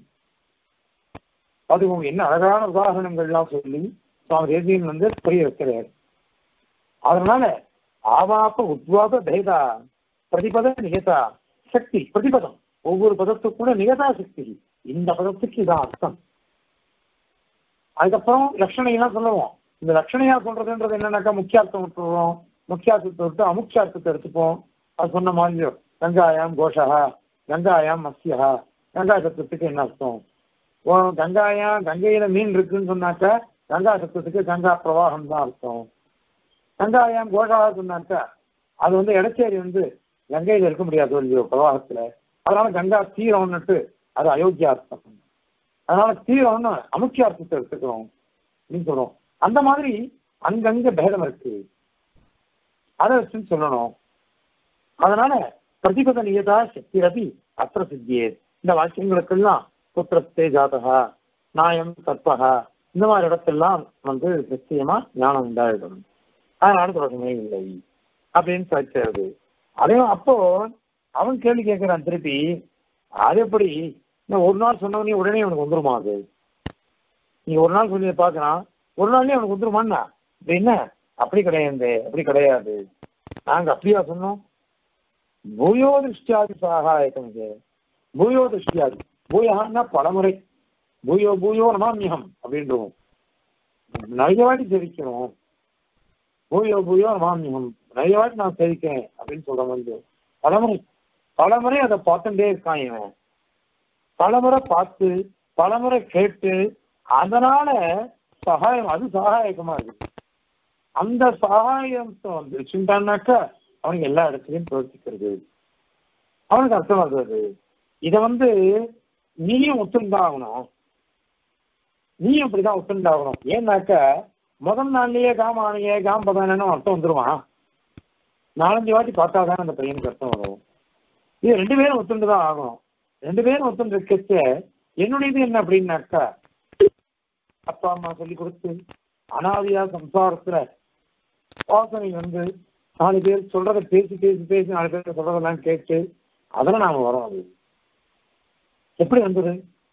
அதுவும் என்ன அழகான உதாரணங்கள்லாம் சொல்லி சுவாமி தேசியன் வந்து புரிய வைக்கிறார் அதனால ஆவாப்ப உத்வாப பேதா பிரதிபத நிகதா சக்தி பிரதிபதம் ஒவ்வொரு பதத்துக்கு கூட நிகதா சக்தி இந்த பதத்துக்கு இதான் அர்த்தம் அதுக்கப்புறம் லட்சணையெல்லாம் சொல்லுவோம் இந்த லட்சணையா சொல்றதுன்றது என்னன்னாக்கா முக்கியார்த்தம் விட்டுருவோம் முக்கியார்த்தத்தை விட்டு அமுக்கியார்த்தத்தை எடுத்துப்போம் அது சொன்ன மாதிரி கங்காயாம் கோஷா கங்காயாம் மத்யா கங்கா சத்தத்துக்கு என்ன அர்த்தம் ஓ கங்காயா கங்கையில மீன் இருக்குன்னு சொன்னாக்கா கங்கா சத்தத்துக்கு கங்கா பிரவாகம் தான் அர்த்தம் கங்காயாம் கோஷா சொன்னாக்கா அது வந்து இடச்சேரி வந்து கங்கையில இருக்க முடியாது இல்லையோ பிரவாகத்துல அதனால கங்கா தீரம்னுட்டு அது அயோக்கிய அர்த்தம் அதனால தீரம்னு அமுக்கிய அர்த்தத்தை எடுத்துக்கிறோம் அப்படின்னு சொல்றோம் அந்த மாதிரி அங்கங்க பேதம் இருக்கு அதை வச்சு சொல்லணும் அதனால பிரதிபத நியதா சக்தி ரவி அத்திர சித்தியே இந்த வாக்கியங்களுக்கெல்லாம் புத்திரத்தே ஜாதகா நாயம் தற்பகா இந்த மாதிரி இடத்தெல்லாம் வந்து நிச்சயமா ஞானம் உண்டாயிடும் அதனால தொடர்புமே இல்லை அப்படின்னு சொல்லிச்சாரு அதே அப்போ அவன் கேள்வி கேட்கிறான் திருப்பி அது எப்படி இந்த ஒரு நாள் சொன்னவனே உடனே அவனுக்கு வந்துருமா அது நீ ஒரு நாள் சொல்லி பார்க்கறான் ஒரு நாள்லயே அவனுக்கு வந்துருமான்னா என்ன அப்படி கிடையாது அப்படி கிடையாது நாங்க அப்படியா சொன்னோம் பூயோ திருஷ்டியாதி சகாயக்கம் பூயோ திருஷ்டியாதி பூயான்னா பலமுறை பூயோ பூயோ நமாமியகம் அப்படின்றோம் நிறைய வாட்டி தெரிவிக்கணும் பூயோ பூயோ நமாமியகம் நிறைய வாட்டி நான் தெரிவிக்கிறேன் அப்படின்னு சொல்ற வந்து பலமுறை பலமுறை அதை பார்த்துட்டே இருக்கான் இவன் பலமுறை பார்த்து பலமுறை கேட்டு அதனால சகாயம் அது சகாயகமா இருக்கு அந்த சகாயத்தை வந்து வச்சுட்டான்னாக்கா அவனுக்கு எல்லா இடத்துலையும் பிரவர்த்திக்கிறது அவனுக்கு அர்த்தம் வருது இதை வந்து நீயும் ஒத்துந்தான் ஆகணும் நீயும் இப்படிதான் ஒத்துண்டாகணும் ஏன்னாக்கா முதல் நாள்லயே காமானியே காம்பதானு அர்த்தம் வந்துருவான் நாலஞ்சு வாட்டி பார்த்தாதான் அந்த பையனுக்கு அர்த்தம் வரும் இது ரெண்டு பேரும் ஒத்துண்டு தான் ஆகணும் ரெண்டு பேரும் ஒத்துண்டு இருக்கச்ச என்னுடையது என்ன அப்படின்னாக்கா அப்பா அம்மா சொல்லி கொடுத்து அனாதியா சம்சாரத்துல வாசனை வந்து நாலு பேர் சொல்றத பேசி பேசி பேசி நாலு பேர் சொல்றதெல்லாம் கேட்டு அதெல்லாம் நாம வரோம் அது எப்படி வந்தது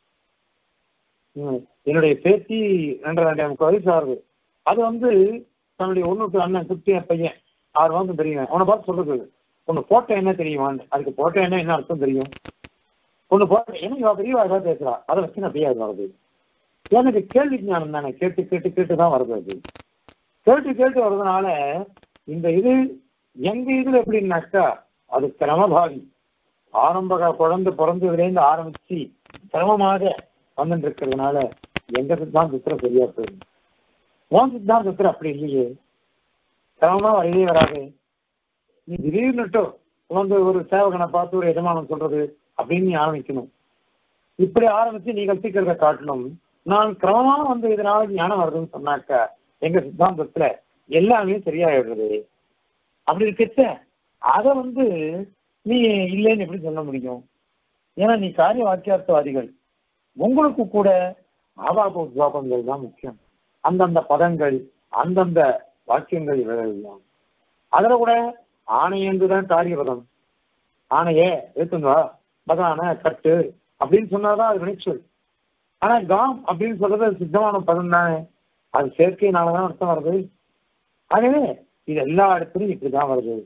ம், என்னுடைய பேத்தி ரெண்டரை ரெண்டே முக்கால் வயசு ஆகுது அது வந்து தன்னுடைய ஒண்ணுக்கு அண்ணன் குட்டிய பையன் ஆறு மாதம் தெரியும் அவனை பார்த்து சொல்றது ஒன்று போட்டோ என்ன தெரியுமான்னு அதுக்கு போட்டோ என்ன என்ன அர்த்தம் தெரியும் ஒன்று போட்டோ என்ன இவ பெரியவா ஏதாவது பேசுறா அதை வச்சு நான் பெய்யாது வருது எனக்கு கேள்வி ஞானம் தானே கேட்டு கேட்டு கேட்டு தான் வருது அது கேட்டு கேட்டு வர்றதுனால இந்த இது எங்க இதுல எப்படின்னாக்கா அது கிரமபாவி ஆரம்ப கா- குழந்தை பிறந்ததுலேருந்து ஆரம்பிச்சு கிரமமாக வந்துட்டு இருக்கிறதுனால எங்க சித்தாந்தத்துல சரியா போயிடும் உன் சித்தாந்தத்துல அப்படி இல்லையே கிரமமா வரவே வராது நீ திடீர்னுட்டு வந்து ஒரு சேவகனை பார்த்து ஒரு எஜமானம் சொல்றது அப்படின்னு நீ ஆரம்பிக்கணும் இப்படி ஆரம்பிச்சு நீ கற்பிக்கிறத காட்டணும் நான் கிரமமா வந்து இதனால ஞானம் வருதுன்னு சொன்னாக்கா எங்க சித்தாந்தத்துல எல்லாமே சரியாயிடுறது அப்படி இருக்கச்ச அதை வந்து நீ இல்லைன்னு எப்படி சொல்ல முடியும் ஏன்னா நீ காரிய வாக்கியார்த்தவாதிகள் உங்களுக்கு கூட ஆபாப உத்வாபங்கள் தான் முக்கியம் அந்தந்த பதங்கள் அந்தந்த வாக்கியங்கள் இவைகள்தான் அதுல கூட ஆணையங்குதான் காரியபதம் ஆணையே ஏத்துங்க பதான கட்டு அப்படின்னு சொன்னாதான் அது வினைச்சொல் ஆனா காம் அப்படின்னு சொல்றது அது சித்தமான பதம் தானே அது சேர்க்கையினாலதான் அர்த்தம் வருது ஆகவே இது எல்லா இடத்துலையும் இப்படிதான் வருது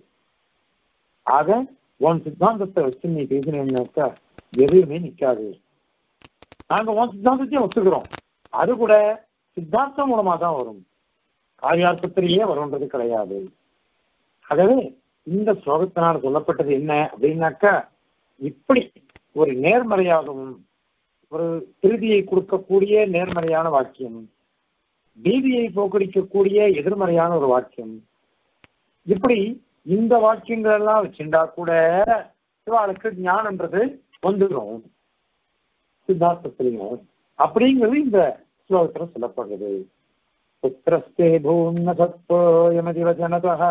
ஆக உன் சித்தாந்தத்தை வச்சு நீ பேசினீங்கன்னாக்கா எதுவுமே நிக்காது நாங்க உன் சித்தாந்தத்தையும் ஒத்துக்கிறோம் அது கூட சித்தாந்தம் மூலமா தான் வரும் காரியார்த்தத்திலேயே வரும்ன்றது கிடையாது ஆகவே இந்த ஸ்லோகத்தினால் சொல்லப்பட்டது என்ன அப்படின்னாக்கா இப்படி ஒரு நேர்மறையாகவும் ஒரு திருதியை கொடுக்கக்கூடிய நேர்மறையான வாக்கியம் பீதியை போக்கடிக்கக்கூடிய எதிர்மறையான ஒரு வாக்கியம் இப்படி இந்த வாக்கியங்கள் எல்லாம் வச்சுட்டா கூட இவாளுக்கு ஞானன்றது வந்துடும் சித்தார்த்தத்திலையும் அப்படிங்கிறது இந்த ஸ்லோகத்துல சொல்லப்படுறது புத்திரஸ்தே பூர்ண சத்வோயமதிவச்சனதः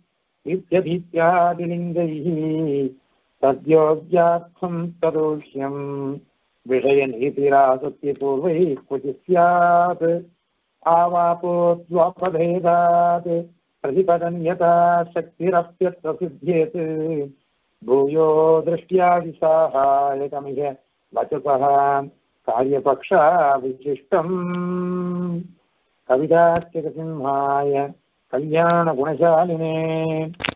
இத்தியதீத்யாதிலிங்கைः தத்யோக்யார்த்தம் ததோஷ்யம் விஷய நீதிராசத்திய பூர்வை क्वचित् स्यात् आवापोद्वापभेदात् प्रतिपदन् यथा शक्तिरप्यत्र सिद्ध्येत् भूयो दृष्ट्या विसाहायकमिह वचसः कार्यपक्षा विशिष्टम् कवितात्यकसिंहाय कल्याणगुणशालिने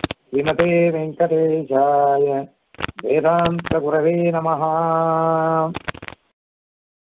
श्रीमते वेङ्कटेशाय वेदान्तगुरवे नमः